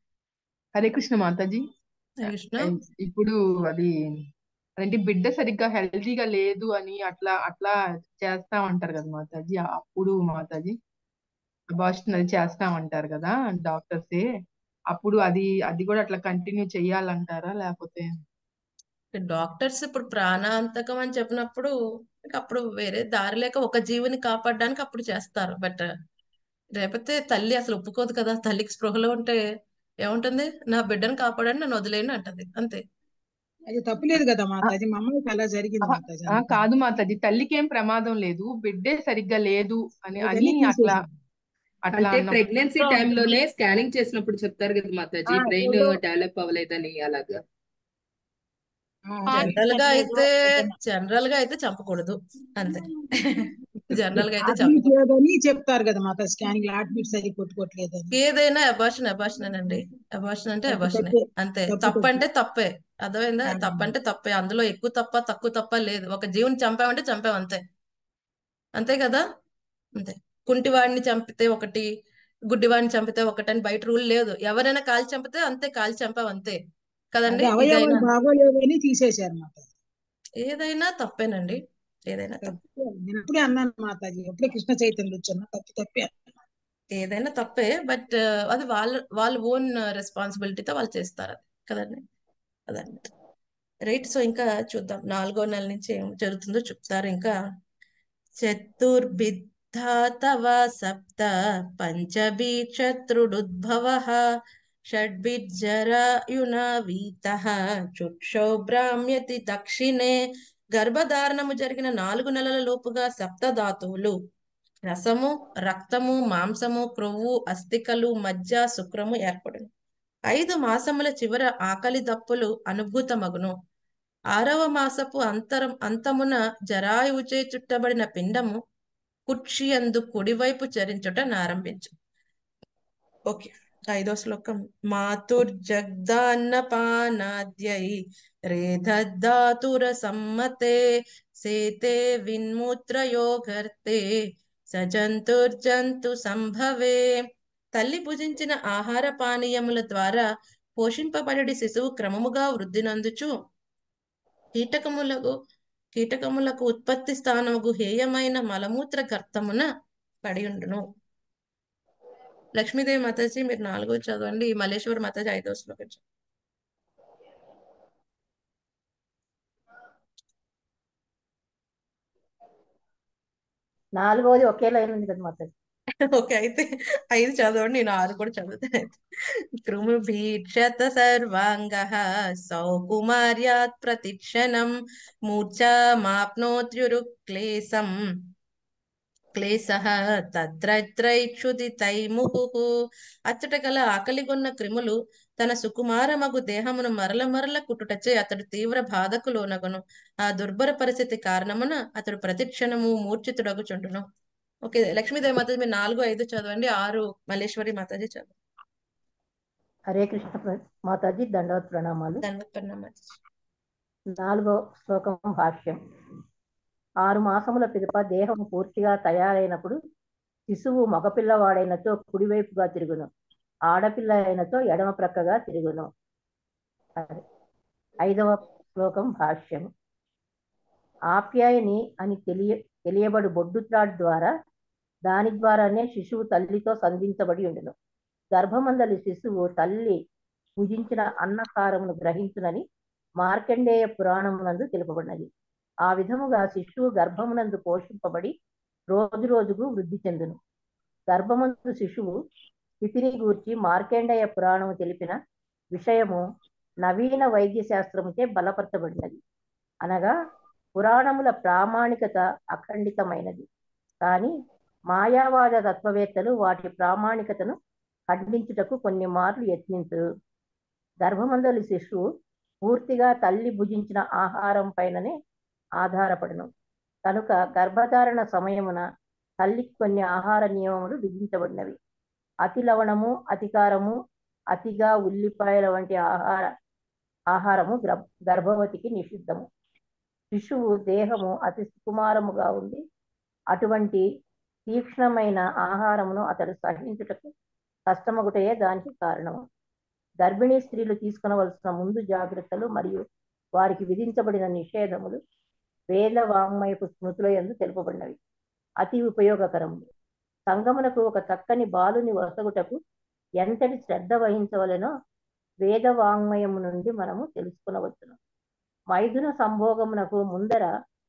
హరే కృష్ణ మాతాజీ కృష్ణ ఇప్పుడు అది అదేంటి బిడ్డ సరిగ్గా హెల్తీగా లేదు అని అట్లా అట్లా చేస్తామంటారు కదా మాతాజీ అప్పుడు మాతాజీ అబార్షన్ అది చేస్తామంటారు కదా డాక్టర్సే అప్పుడు అది అది కూడా అట్లా కంటిన్యూ చెయ్యాలంటారా లేకపోతే డాక్టర్స్ ఇప్పుడు ప్రాణాంతకం అని చెప్పినప్పుడు ఇంకా అప్పుడు వేరే దారి లేక ఒక జీవిని కాపాడడానికి అప్పుడు చేస్తారు బట్ రేపతే తల్లి అసలు ఒప్పుకోదు కదా తల్లికి స్పృహలో ఉంటే ఏముంటుంది నా బిడ్డను కాపాడండి నన్ను వదిలేయండి అంటది అంతే అది తప్పులేదు కదా మాతాజీ మా అమ్మాయికి అలా జరిగింది ఆహా, మాతాజీ ఆ, అందుకని కాదు మాతాజీ తల్లికి ఏం ప్రమాదం లేదు బిడ్డే సరిగ్గా లేదు అని అని అదన్నీ అట్లా తీసేసారు అట్లా అంటే అన్నప్పుడు ప్రెగ్నెన్సీ టైంలోనే స్కానింగ్ చేసినప్పుడు చెప్తారు కదా మాతాజీ ఆ, బ్రెయిన్ ఏదో డెవలప్ అవ్వలేదని అలాగా ఆ, హార్ట్ జనరల్ గా బీట్ అయితే ఏదైనా జనరల్ గా అయితే చంపకూడదు అంతే జనరల్ గా అయితే హార్ట్ బీట్ చంపకూడదు లేదని చెప్తారు కదా మాత స్కానింగ్ హార్ట్ బీట్ సరిగ్గా కొట్టుకోవట్లేదని ఏదైనా అబార్షన్ అబార్షన్ అండి అబార్షన్ అంటే తప్పు అబార్షనే తప్పే అంతే తప్పు తప్పు తప్పు అంటే తప్పే అర్థమైందా ఆ, తప్పు అంటే తప్పే అందులో ఎక్కువ తప్ప తక్కువ తప్ప లేదు ఒక జీవుని చంపామంటే చంపాం అంతే అంతే కదా అంతే కుంటివాడిని చంపితే ఒకటి గుడ్డివాడిని చంపితే ఒకటి అని బయట రూల్ లేదు ఎవరైనా కాల్చి చంపితే అంతే కాల్చి చంపాం అంతే కదండి అదే అవయవాలు ఇదైనా బాగోలేవని తీసేశారు మాత ఏదైనా తప్పేనండి ఏదైనా తప్పే తప్పు నేను అప్పుడే అన్నాను మాతాజీ అప్పుడే కృష్ణ చైతన్య వచ్చాను తప్పు తప్పే ఏదైనా తప్పే బట్ అది వాళ్ళ వాళ్ళ ఓన్ రెస్పాన్సిబిలిటీతో వాళ్ళు చేస్తారు అది కదండి అదండి రైట్ సో ఇంకా చూద్దాం నాలుగో నెల నుంచి ఏం జరుగుతుందో చెప్తారు ఇంకా చతుర్భిత్త తవ సప్త పంచభీక్షత్రుడుద్భవः షడ్భిర్జరాయునావీతః చుక్షోభ్రామ్యతి దక్షిణే గర్భధారణము జరిగిన నాలుగు నెలల లోపుగా సప్తధాతువులు రసము రక్తము మాంసము క్రొవ్వు అస్థికలు మజ్జ శుక్రము ఏర్పడును ఐదు మాసముల చివర ఆకలి దప్పులు అనుభూతమగును ఆరవ మాసపు అంతరం అంతమున జరాయువుచే చుట్టబడిన పిండము కుక్షియందు కుడివైపు చరించుట నారంభించు ఓకే ఐదో శ్లోకం మాతుర్జగ్దాన్నపానాద్యై రేధద్ధాతుర సమ్మతే సేతే విన్మూత్రయోగర్తే సజంతుర్జంతు సంభవే తల్లి భుజించిన ఆహార పానీయముల ద్వారా పోషింపబడి శిశువు క్రమముగా వృద్ధి నందుచు కీటకములకు కీటకములకు ఉత్పత్తి స్థానముకు హేయమైన మలమూత్ర గర్తమున పడి ఉండును లక్ష్మీదేవి మాతాజీ మీరు నాలుగో చదవండి మల్లేశ్వరి మాతాజీ ఐదో శ్లోకం చదవండి. నాలుగోది ఒకే లైన్ ఉంది కదా మాతాజీ ఓకే అయితే ఐదు చదవండి నేను ఆరు కూడా చదువుతాను కృమి భీక్షత సర్వాంగ సౌకుమార్యాత్ ప్రతిక్షణం మూర్ఛామాప్నోత్యురుక్లేశం క్లేశ తద్రైత్రైక్షుది తైముహు అచ్చట గల ఆకలిగొన్న క్రిములు తన సుకుమారమగు దేహమును మరల మరల కుట్టుటచే అతడు తీవ్ర బాధకు లోనగును ఆ దుర్భర పరిస్థితి కారణమున అతడు ప్రతిక్షణము మూర్ఛితుడగుచుండును ఓకే లక్ష్మీదేవి మాతాజీ మీరు నాలుగు ఐదు చదవండి ఆరు మల్లేశ్వరి మాతాజీ చదవండి హరే కృష్ణ ప్ర- మాతాజీ దండవత్ ప్రణామాలు ధన్వత్పన్న మాతాజీ నాలుగో శ్లోకం భాష్యం ఆరు మాసముల పిదప దేహం పూర్తిగా తయారైనప్పుడు శిశువు మగపిల్లవాడైనతో కుడివైపుగా తిరుగును ఆడపిల్ల అయినతో ఎడమ ప్రక్కగా తిరుగును సరే. ఐదవ శ్లోకం భాష్యం ఆప్యాయని అని తెలియ తెలియబడు బొడ్డు త్రాడు ద్వారా దాని ద్వారానే శిశువు తల్లితో సంధించబడి ఉండును గర్భమందలి శిశువు తల్లి భుజించిన అన్నకారమును గ్రహించునని మార్కండేయ పురాణమునందు తెలుపబడినది ఆ విధముగా శిశువు గర్భమునందు పోషింపబడి రోజు రోజుకు వృద్ధి చెందును గర్భమందు శిశువు స్థితిని గూర్చి మార్కండేయ పురాణము తెలిపిన విషయము నవీన వైద్య శాస్త్రముచే బలపరచబడినది అనగా పురాణముల ప్రామాణికత అఖండితమైనది కానీ మాయావాద తత్వవేత్తలు వాటి ప్రామాణికతను ఖండించుటకు కొన్ని మార్లు యత్నించు గర్భమందలి శిశువు పూర్తిగా తల్లి భుజించిన ఆహారం పైననే ఆధారపడను కనుక గర్భధారణ సమయమున తల్లికి కొన్ని ఆహార నియమములు విధించబడినవి అతి లవణము అతికారము అతిగా ఉల్లిపాయల వంటి ఆహార ఆహారము గర్భ గర్భవతికి నిషిద్ధము శిశువు దేహము అతి సుకుమారముగా ఉంది అటువంటి తీక్ష్ణమైన ఆహారమును అతడు సహించుటకు కష్టమగుటయే దానికి కారణము గర్భిణీ స్త్రీలు తీసుకునవలసిన ముందు జాగ్రత్తలు మరియు వారికి విధించబడిన నిషేధములు వేద వాంగ్మయపు స్మృతుల యందు తెలుపబడినవి అతి ఉపయోగకరములు సంగమునకు ఒక చక్కని బాలుని వసగుటకు ఎంతటి శ్రద్ధ వహించవలెనో వేద వాంగ్మయము నుండి మనము తెలుసుకునవచ్చును మైథున సంభోగమునకు ముందర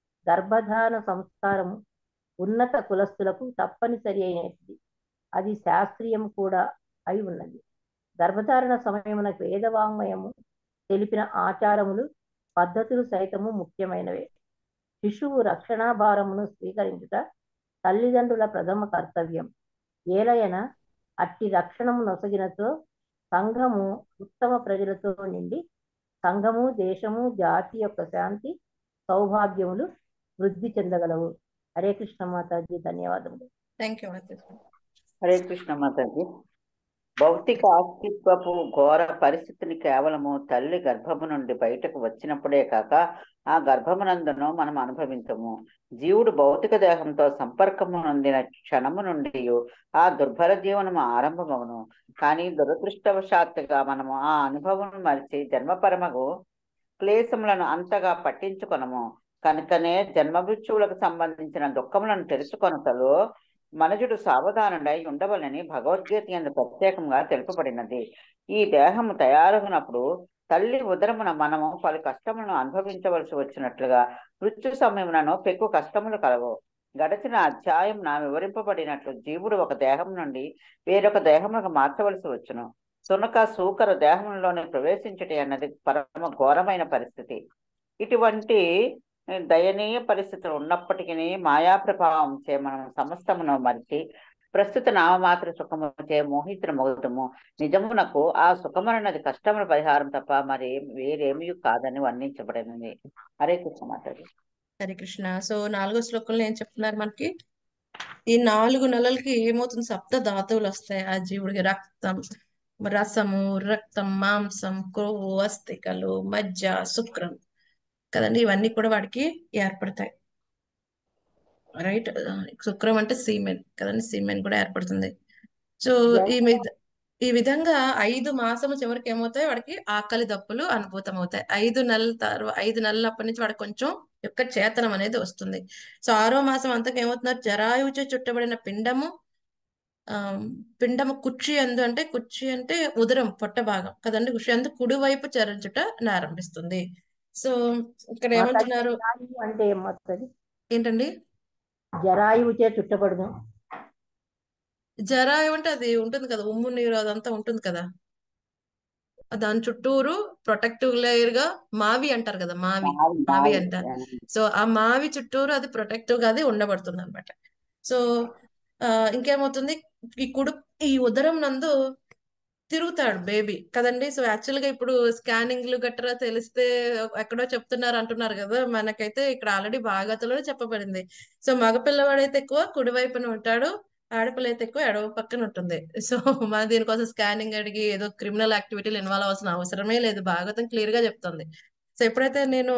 గర్భధాన సంస్కారము ఉన్నత కులస్తులకు తప్పనిసరి అయినది అది శాస్త్రీయం కూడా అయి ఉన్నది గర్భధారణ సమయమున వేదవాంగ్మయము తెలిపిన ఆచారములు పద్ధతులు సైతము ముఖ్యమైనవే శిశువు రక్షణాభారమును స్వీకరించుట తల్లిదండ్రుల ప్రథమ కర్తవ్యం ఏలయన అట్టి రక్షణము నొసగినతో సంఘము ఉత్తమ ప్రజలతో నిండి సంఘము దేశము జాతి యొక్క శాంతి సౌభాగ్యములు వృద్ధి చెందగలవు హరే కృష్ణ మాతాజీ ధన్యవాదములు థ్యాంక్ యూ మాతాజీ హరే కృష్ణ మాతాజీ భౌతిక అస్తిత్వపు ఘోర పరిస్థితిని కేవలము తల్లి గర్భము నుండి బయటకు వచ్చినప్పుడే కాక ఆ గర్భమునందును మనం అనుభవించము జీవుడు భౌతిక దేహంతో సంపర్కము నొందిన క్షణము నుండి ఆ దుర్భర జీవనము ఆరంభమవును కానీ దురదృష్టవశాత్తుగా మనము ఆ అనుభవం మరిచి జన్మపరమగు క్లేశములను అంతగా పట్టించుకొనము కనుకనే జన్మమృత్యువులకు సంబంధించిన దుఃఖములను తెలుసుకొనుటలో మనుజుడు సావధానుడై ఉండవలని భగవద్గీత ఎందు ప్రత్యేకంగా తెలుపబడినది ఈ దేహము తయారగునప్పుడు తల్లి ఉదరమున మనము పలు కష్టములను అనుభవించవలసి వచ్చినట్లుగా మృత్యు సమయములను పెక్కు కష్టములు కలవు గడిచిన అధ్యాయం నా వివరింపబడినట్లు జీవుడు ఒక దేహం నుండి వేరొక దేహములకు మార్చవలసి వచ్చును సునక సూకర దేహంలోనే ప్రవేశించటి అన్నది పరమ ఘోరమైన పరిస్థితి ఇటువంటి దయనీయ పరిస్థితులు ఉన్నప్పటికీ మాయా ప్రభావం చే మనం సమస్తమును మరిచి ప్రస్తుత నామమాత్ర సుఖము చే మోహితుల మొగుతము నిజమునకు ఆ సుఖమన్నది కష్టముల పరిహారం తప్ప మరి వేరేమీ కాదని వర్ణించబడినది హరే కృష్ణ మాతాజీ హరే కృష్ణ సో నాలుగో శ్లోకంలో ఏం చెప్తున్నారు మనకి ఈ నాలుగు నెలలకి ఏమవుతుంది సప్త ధాతువులు వస్తాయి ఆ జీవుడికి రక్తం రసము రక్తం మాంసం కొవ్వు అస్థికలు మజ్జ శుక్రం కదండి ఇవన్నీ కూడా వాడికి ఏర్పడతాయి రైట్ శుక్రం అంటే సీమెన్ కదండి సీమెన్ కూడా ఏర్పడుతుంది సో ఈ విధ ఈ విధంగా ఐదు మాసము చివరికి ఏమవుతాయి వాడికి ఆకలి దప్పులు అనుభూతం అవుతాయి ఐదు నెలల తర్వాత ఐదు నెలల అప్పటి నుంచి వాడికి కొంచెం యొక్క చేతనం అనేది వస్తుంది సో ఆరో మాసం అంతకు ఏమవుతున్నారు జరాయుచే చుట్టబడిన పిండము ఆ పిండము కుర్చీ ఎందు అంటే కుర్చీ అంటే ఉదరం పొట్ట భాగం కదండి కుర్చీ ఎందు కుడివైపు చరించుట ఆరంభిస్తుంది సో ఇక్కడ మాతాజీ ఏమంటున్నారు జరాయువు అంటే ఏం మాతాజీ ఏంటండి జరాయువుచే చుట్టబడదు జరాయు అంటే అది ఉంటుంది కదా ఉమ్ము నీరు అదంతా ఉంటుంది కదా దాని చుట్టూరు ప్రొటెక్టివ్ లేయర్ గా మావి అంటారు కదా మావి మావి మావి మావి అంటారు ఆ, సో ఆ మావి చుట్టూరు అది ప్రొటెక్టివ్ గా అది ఉండబడుతుంది అనమాట సో ఆ, ఇంకేమవుతుంది ఈ కుడు ఈ ఉదరం నందు తిరుగుతాడు బేబీ కదండి సో యాక్చువల్ గా ఇప్పుడు స్కానింగ్లు గట్రా తెలిస్తే ఎక్కడో చెప్తున్నారు అంటున్నారు కదా మనకైతే ఇక్కడ ఆల్రెడీ భాగవతంలో చెప్పబడింది సో మగ పిల్లవాడైతే ఎక్కువ కుడివైపున ఉంటాడు ఆడపిల్ల అయితే ఎక్కువ ఎడవ పక్కన ఉంటుంది సో మన దీనికోసం స్కానింగ్ అడిగి ఏదో క్రిమినల్ యాక్టివిటీలు ఇన్వాల్వ్ అవ్వాల్సిన అవసరమే లేదు భాగవతం క్లియర్ గా చెప్తుంది సో ఎప్పుడైతే నేను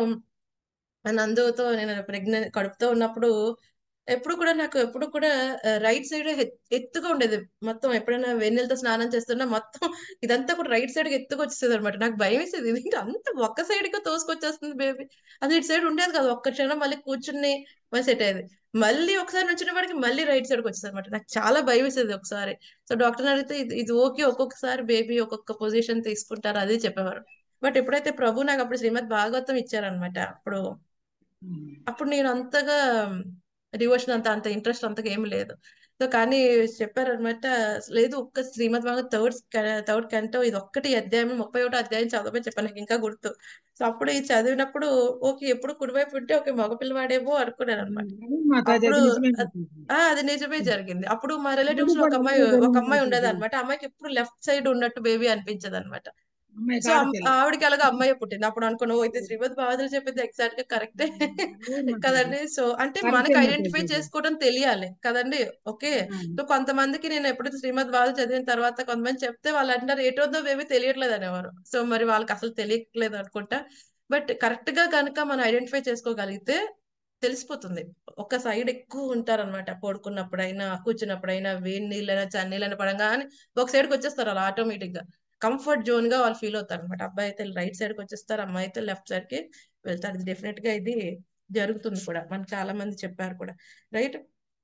నందుతో నేను ప్రెగ్నెంట్ కడుపుతో ఉన్నప్పుడు ఎప్పుడు కూడా నాకు ఎప్పుడు కూడా రైట్ సైడ్ ఎత్తుగా ఉండేది మొత్తం ఎప్పుడైనా వెన్నెలతో స్నానం చేస్తున్నా మొత్తం ఇదంతా కూడా రైట్ సైడ్ ఎత్తుకు వచ్చేది అనమాట నాకు భయం వేసేది ఇది ఏంటి అంత ఒక్క సైడ్ గా తోసుకొచ్చేస్తుంది బేబీ అది ఇటు సైడ్ ఉండేది కాదు ఒక్క క్షణం మళ్ళీ కూర్చుని మళ్ళీ సెట్ అయ్యేది మళ్ళీ ఒకసారి నుంచిన వాడికి మళ్ళీ రైట్ సైడ్ కి వచ్చేది అనమాట నాకు చాలా భయం వేసేది ఒకసారి సో డాక్టర్ అడిగితే ఇది ఇది ఓకే ఒక్కొక్కసారి బేబీ ఒక్కొక్క పొజిషన్ తీసుకుంటారు అదే చెప్పేవారు బట్ ఎప్పుడైతే ప్రభు నాకు అప్పుడు శ్రీమద్ భాగవతం ఇచ్చారనమాట అప్పుడు అప్పుడు నేను అంతగా డివోషన్ అంత అంత ఇంట్రెస్ట్ అంతగా ఏమి లేదు సో కానీ చెప్పారనమాట లేదు ఒక్క Srimad Bhagavat third third canto ఇది ఒక్కటి అధ్యాయం ముప్పై ఒకటో అధ్యాయం చదవమని చెప్పాను నాకు ఇంకా గుర్తు సో అప్పుడు ఇది చదివినప్పుడు ఓకే ఎప్పుడు కుడివైపు ఉంటే ఓకే మగపిల్లవాడేమో అనుకున్నాను అనమాట మాతాజీ అప్పుడు అది నిజమే అ- మాతాజీ ఆ అది నిజమే జరిగింది అప్పుడు మా అది రిలేటివ్స్ లో ఒక కూడా అమ్మాయి నిజమే ఒక అమ్మాయి ఉండేది మాతాజీ అనమాట అమ్మాయికి ఎప్పుడు లెఫ్ట్ సైడ్ ఉన్నట్టు బేబీ అనిపించదు అనమాట అమ్మాయి సో అమ్- ఆడపిల్ల ఆవిడకి అలాగా అమ్మాయి పుట్టింది అప్పుడు అనుకున్నా ఓ అయితే శ్రీమద్ భాగవతులు చెప్పింది ఎగ్జాక్ట్ గా కరెక్టే అవును మాతాజీ కదండి సో అంటే కరెక్టే మనకి ఐడెంటిఫై మాతాజీ చేసుకోవడం తెలియాలి కదండి ఓకే సో కొంతమందికి నేను ఎప్పుడైతే శ్రీమద్ భాగవతం చదివిన తర్వాత కొంతమంది చెప్తే వాళ్ళు అంటారు ఏటోదో బేబీ తెలియట్లేదు అనేవారు సో మరి వాళ్ళకి అసలు తెలియట్లేదు అనుకుంటా బట్ కరెక్ట్ గా కనుక మనం ఐడెంటిఫై చేసుకోగలిగితే తెలిసిపోతుంది ఒక సైడ్ ఎక్కువ ఉంటారన్నమాట పడుకున్నప్పుడైనా కూర్చున్నప్పుడైనా వేడి నీళ్ళైనా చన్నీళ్ళైనా పడంగానే ఒక సైడ్కి వచ్చేస్తారు అలా ఆటోమేటిక్ గా కంఫర్ట్ జోన్ గా వాళ్ళు ఫీల్ అవుతారు అనమాట అబ్బాయి అయితే రైట్ సైడ్ కి వచ్చేస్తారు అమ్మాయి అయితే లెఫ్ట్ సైడ్ కి వెళ్తారు ఇది డెఫినెట్ గా ఇది జరుగుతుంది కూడా మనకు చాలా మంది చెప్పారు కూడా రైట్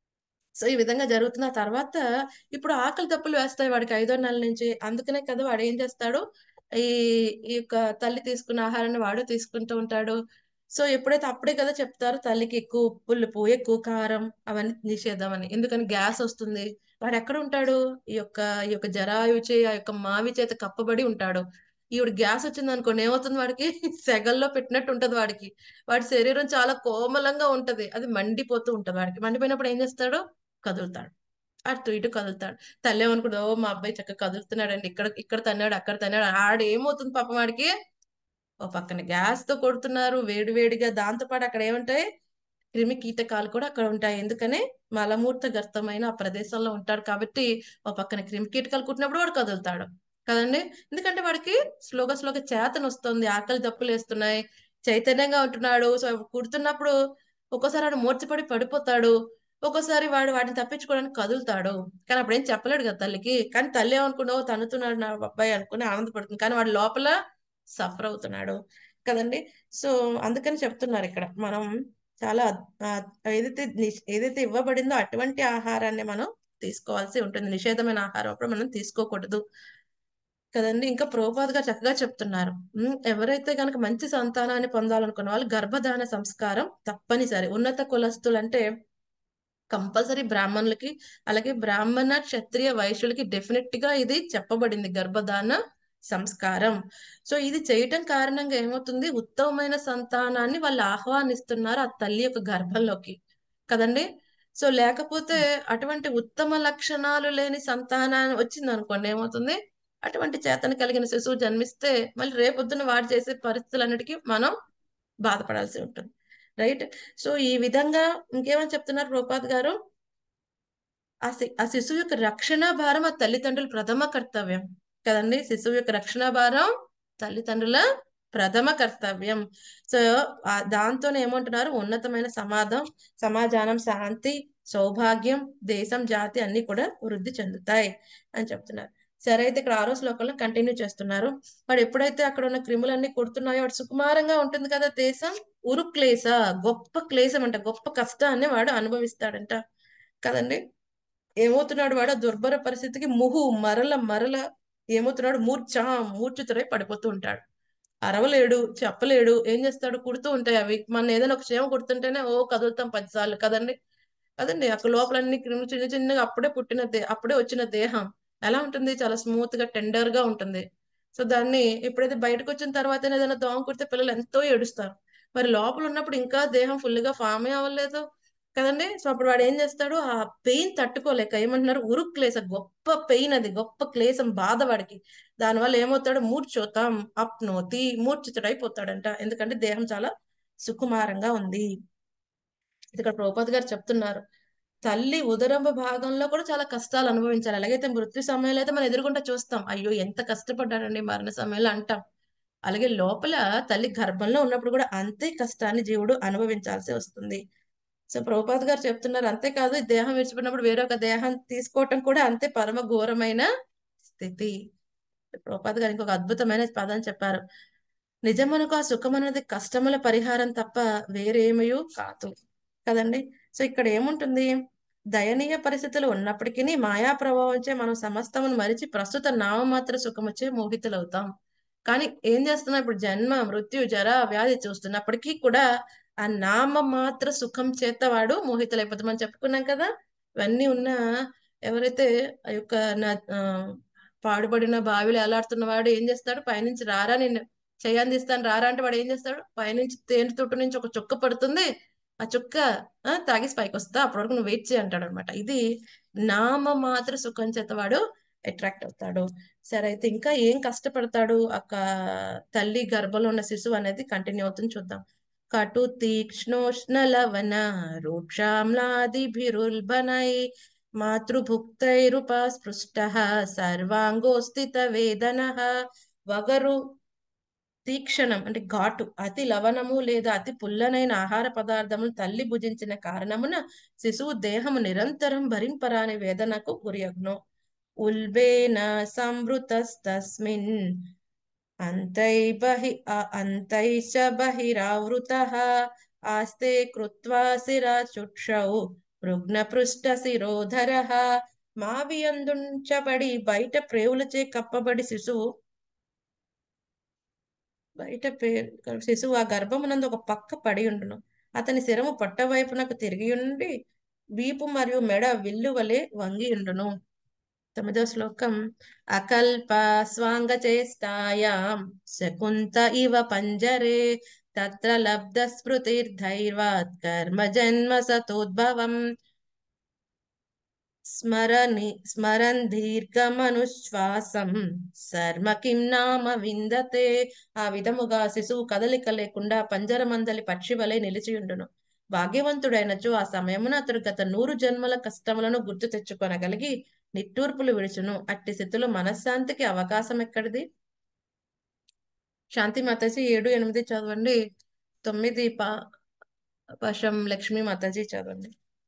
సో ఈ విధంగా జరుగుతున్న తర్వాత ఇప్పుడు ఆకలి దప్పులు వేస్తాయి వాడికి ఐదో నెలల నుంచి అందుకనే కదా వాడు ఏం చేస్తాడు ఈ ఈ యొక్క తల్లి తీసుకున్న ఆహారాన్ని వాడు తీసుకుంటూ ఉంటాడు సో ఎప్పుడైతే అప్పుడే కదా చెప్తారు తల్లికి ఎక్కువ పులుపు ఎక్కువ కారం అవన్నీ నిషేధం అని ఎందుకని గ్యాస్ వస్తుంది వాడు ఎక్కడ ఉంటాడు ఈ యొక్క ఈ యొక్క జరాయు చే ఆ యొక్క మావి చేత కప్పబడి ఉంటాడు ఈవిడ గ్యాస్ వచ్చింది అనుకోండి ఏమవుతుంది వాడికి సెగల్లో పెట్టినట్టు ఉంటది వాడికి వాడి శరీరం చాలా కోమలంగా ఉంటది అది మండిపోతూ ఉంటది వాడికి మండిపోయినప్పుడు ఏం చేస్తాడు కదులుతాడు అటు ఇటు కదులుతాడు తల్లి ఏమనుకుంటుంది ఓ మా అబ్బాయి చక్కగా కదులుతున్నాడండి ఇక్కడ ఇక్కడ తన్నాడు అక్కడ తన్నాడు ఆడు ఏమవుతుంది పాపం వాడికి ఓ పక్కన గ్యాస్ తో కొడుతున్నారు వేడి వేడిగా దాంతో పాటు అక్కడ ఏముంటాయి క్రిమి కీటకాలు కూడా అక్కడ ఉంటాయి ఎందుకని మలమూర్త గర్తమైన ఆ ప్రదేశంలో ఉంటాడు కాబట్టి ఓ పక్కన క్రిమి కీటకాలు కుట్టినప్పుడు వాడు కదులుతాడు కదండి ఎందుకంటే వాడికి స్లోగా స్లోగా చేతన వస్తుంది ఆకలి దప్పులు వేస్తున్నాయి చైతన్యంగా ఉంటున్నాడు సో కుడుతున్నప్పుడు ఒక్కోసారి వాడు మూర్చపడి పడిపోతాడు ఒక్కోసారి వాడు వాటిని తప్పించుకోవడానికి కదులుతాడు కానీ అప్పుడు ఏం చెప్పలేడు కదా తల్లికి కానీ తల్లి ఏమనుకున్నావు తన్నుతున్నాడు నా అబ్బాయి అనుకుని ఆనందపడుతుంది కానీ వాడు లోపల సఫర్ అవుతున్నాడు కదండి సో అందుకని చెప్తున్నారు ఇక్కడ మనం చాలా ఆ, ఏదైతే నిష్- ఏదైతే ఇవ్వబడిందో అటువంటి ఆహారాన్ని మనం తీసుకోవాల్సి ఉంటుంది నిషేధమైన ఆహారం అప్పుడు మనం తీసుకోకూడదు కదండి ఇంకా ప్రోపాద్ గారు చక్కగా చెప్తున్నారు ఉమ్, ఎవరైతే కనుక మంచి సంతానాన్ని పొందాలనుకున్న వాళ్ళు గర్భధాన సంస్కారం తప్పనిసరి ఉన్నత కులస్తులు అంటే కంపల్సరీ బ్రాహ్మణులకి అలాగే బ్రాహ్మణ క్షత్రియ వైశ్యులకి డెఫినెట్ గా ఇది చెప్పబడింది గర్భధాన సంస్కారం సో ఇది చేయటం కారణంగా ఏమవుతుంది ఉత్తమమైన సంతానాన్ని వాళ్ళు ఆహ్వానిస్తున్నారు ఆ తల్లి యొక్క గర్భంలోకి కదండి సో లేకపోతే అటువంటి ఉత్తమ లక్షణాలు లేని సంతానం వచ్చింది అనుకోండి ఏమవుతుంది అటువంటి చేతన కలిగిన శిశువు జన్మిస్తే మళ్ళీ రేపొద్దున వాడు చేసే పరిస్థితులన్నిటికీ మనం బాధపడాల్సి ఉంటుంది రైట్ సో ఈ విధంగా ఇంకేమని చెప్తున్నారు రూపాద్ గారు ఆ శి- ఆ శిశువు యొక్క రక్షణ భారం ఆ తల్లిదండ్రుల ప్రథమ కర్తవ్యం కదండి శిశువు యొక్క రక్షణ భారం తల్లిదండ్రుల ప్రథమ కర్తవ్యం సో ఆ దాంతోనే ఏమంటున్నారు ఉన్నతమైన సమాధం సమాజానం శాంతి సౌభాగ్యం దేశం జాతి అన్ని కూడా వృద్ధి చెందుతాయి అని చెప్తున్నారు సరే అయితే ఇక్కడ ఆరో శ్లోకంలో కంటిన్యూ చేస్తున్నారు వాడు ఎప్పుడైతే అక్కడ ఉన్న క్రిములన్నీ కొడుతున్నాయో వాడు సుకుమారంగా ఉంటుంది కదా దేశం ఉరు క్లేశ గొప్ప క్లేశం అంట గొప్ప కష్టాన్ని వాడు అనుభవిస్తాడంట కదండి ఏమవుతున్నాడు వాడు ఆ దుర్భర పరిస్థితికి ముహు మరల మరల ఏమవుతున్నాడు మూర్ఛ మూర్ఛితుడై పడిపోతూ ఉంటాడు అరవలేడు చెప్పలేడు ఏం చేస్తాడు కుడుతూ ఉంటాయి అవి మన ఏదైనా ఒక క్షేమ కుడుతుంటేనే ఓ కదులుతాం పదిసార్లు కదండి కదండి అక్కడ లోపలన్నీ క్రిములు చిన్న చిన్నగా అప్పుడే పుట్టిన దే అప్పుడే వచ్చిన దేహం ఎలా ఉంటుంది చాలా స్మూత్ గా టెండర్ గా ఉంటుంది సో దాన్ని ఎప్పుడైతే బయటకు వచ్చిన తర్వాత ఏదైనా దోమ కుడితే పిల్లలు ఎంతో ఏడుస్తారు మరి లోపల ఉన్నప్పుడు ఇంకా దేహం ఫుల్ గా ఫామ్ అవ్వలేదు కదండి సో అప్పుడు వాడు ఏం చేస్తాడు ఆ పెయిన్ తట్టుకోలేక ఏమంటున్నారు ఉరు క్లేశం గొప్ప పెయిన్ అది గొప్ప క్లేశం బాధ వాడికి దానివల్ల ఏమవుతాడు మూర్ఛోతాం అప్నోతి మూర్ఛితుడైపోతాడంట ఎందుకంటే దేహం చాలా సుకుమారంగా ఉంది ఇక్కడ ప్రభుపాద్ గారు చెప్తున్నారు తల్లి ఉదరంభ భాగంలో కూడా చాలా కష్టాలు అనుభవించాలి అలాగైతే మృత్యు సమయంలో అయితే మనం ఎదురుగుండా చూస్తాం అయ్యో ఎంత కష్టపడ్డాడండి మరణ సమయంలో అంటాం అలాగే లోపల తల్లి గర్భంలో ఉన్నప్పుడు కూడా అంతే కష్టాన్ని జీవుడు అనుభవించాల్సి వస్తుంది సో ప్రభుపాద్ గారు చెప్తున్నారు అంతేకాదు ఈ దేహం విడిచిపెట్టినప్పుడు వేరొక దేహం తీసుకోవటం కూడా అంతే పరమ ఘోరమైన స్థితి ప్రభుపాద్ గారు ఇంకొక అద్భుతమైన పదం చెప్పారు నిజమనుకు ఆ సుఖం అనేది కష్టముల పరిహారం తప్ప వేరేమయూ కాదు కదండి సో ఇక్కడ ఏముంటుంది దయనీయ పరిస్థితులు ఉన్నప్పటికీ మాయా ప్రభావంచే మనం సమస్తమును మరిచి ప్రస్తుత నామమాత్ర సుఖముచ్చే మోహితులవుతాం కానీ ఏం చేస్తున్నాం ఇప్పుడు జన్మ మృత్యు జర వ్యాధి చూస్తున్నప్పటికీ కూడా ఆ నామ మాత్ర సుఖం చేత వాడు మోహితులైపోతాం మనం చెప్పుకున్నాం కదా ఇవన్నీ ఉన్న ఎవరైతే ఆ యొక్క నా- ఆ, పాడుబడిన బావిలో ఎలాడుతున్న వాడు ఏం చేస్తాడు పైనుంచి రారా నేను చేయందిస్తాను రారా అంటే వాడు ఏం చేస్తాడు పైనుంచి తేనె తుట్టు నుంచి ఒక చుక్క పడుతుంది ఆ చుక్క ఆ, తాగేసి పైకి వస్తా అప్పటి వరకు నువ్వు వెయిట్ చేయి అంటాడు అనమాట ఇది నామ మాత్ర సుఖం చేత వాడు అట్రాక్ట్ అవుతాడు సరే అయితే ఇంకా ఏం కష్టపడతాడు అక్క తల్లి గర్భంలో ఉన్న శిశువు అనేది కంటిన్యూ అవుతుంది చూద్దాం కటు తీక్ష్ణోష్ణ లవణ రూక్షామ్లాదిభిరుల్బనై మాతృభుక్తైరుపస్పృష్ట సర్వాంగోస్థిత వేదన వగరు తీక్షణం అంటే ఘాటు అతి లవణము లేదా అతి పుల్లనైన ఆహార పదార్థములు తల్లి భుజించిన కారణమున శిశువు దేహము నిరంతరం భరింపరాని వేదనకు గురియగ్ను ఉల్బేన సంవృతస్తస్మిన్ అంతై బహి అ- అంతైశ్చ బహిరావృతః ఆస్తే కృత్వా శిరాచుక్షౌ రుగ్నపృష్ఠ శిరోధరః మావియందుంచబడి బయట ప్రేవులచే కప్పబడి శిశువు బయట పే శిశువు ఆ గర్భమునందు ఒక పక్క పడి ఉండును అతని శిరము పొట్ట వైపునకు తిరిగి ఉండి వీపు మరియు మెడ విల్లు వలె వంగి ఉండును తొమ్మిదో శ్లోకం అకల్ప స్వాంగ చేష్టాయాం శకుంత ఇవ పంజరే తత్ర లబ్ధ స్మృతిర్ధైర్వాత్ కర్మ జన్మ సతోద్భవం స్మరని స్మరన్ దీర్ఘమనుశ్వాసం శర్మ కిం నామ విందతే ఆ విధముగా శిశువు కదలిక లేకుండా పంజరమందలి పక్షి వలె నిలిచియుండును భాగ్యవంతుడైనచో ఆ సమయమున అతడు గత నూరు జన్మల కష్టములను గుర్తు తెచ్చుకొనగలిగి నిట్టూర్పులు విడుచును అట్టి స్థితిలో మనశ్శాంతికి అవకాశం ఎక్కడిది శాంతి మాతాజీ ఏడు ఎనిమిది చదవండి తొమ్మిది పా పశం లక్ష్మీ మాతాజీ చదవండి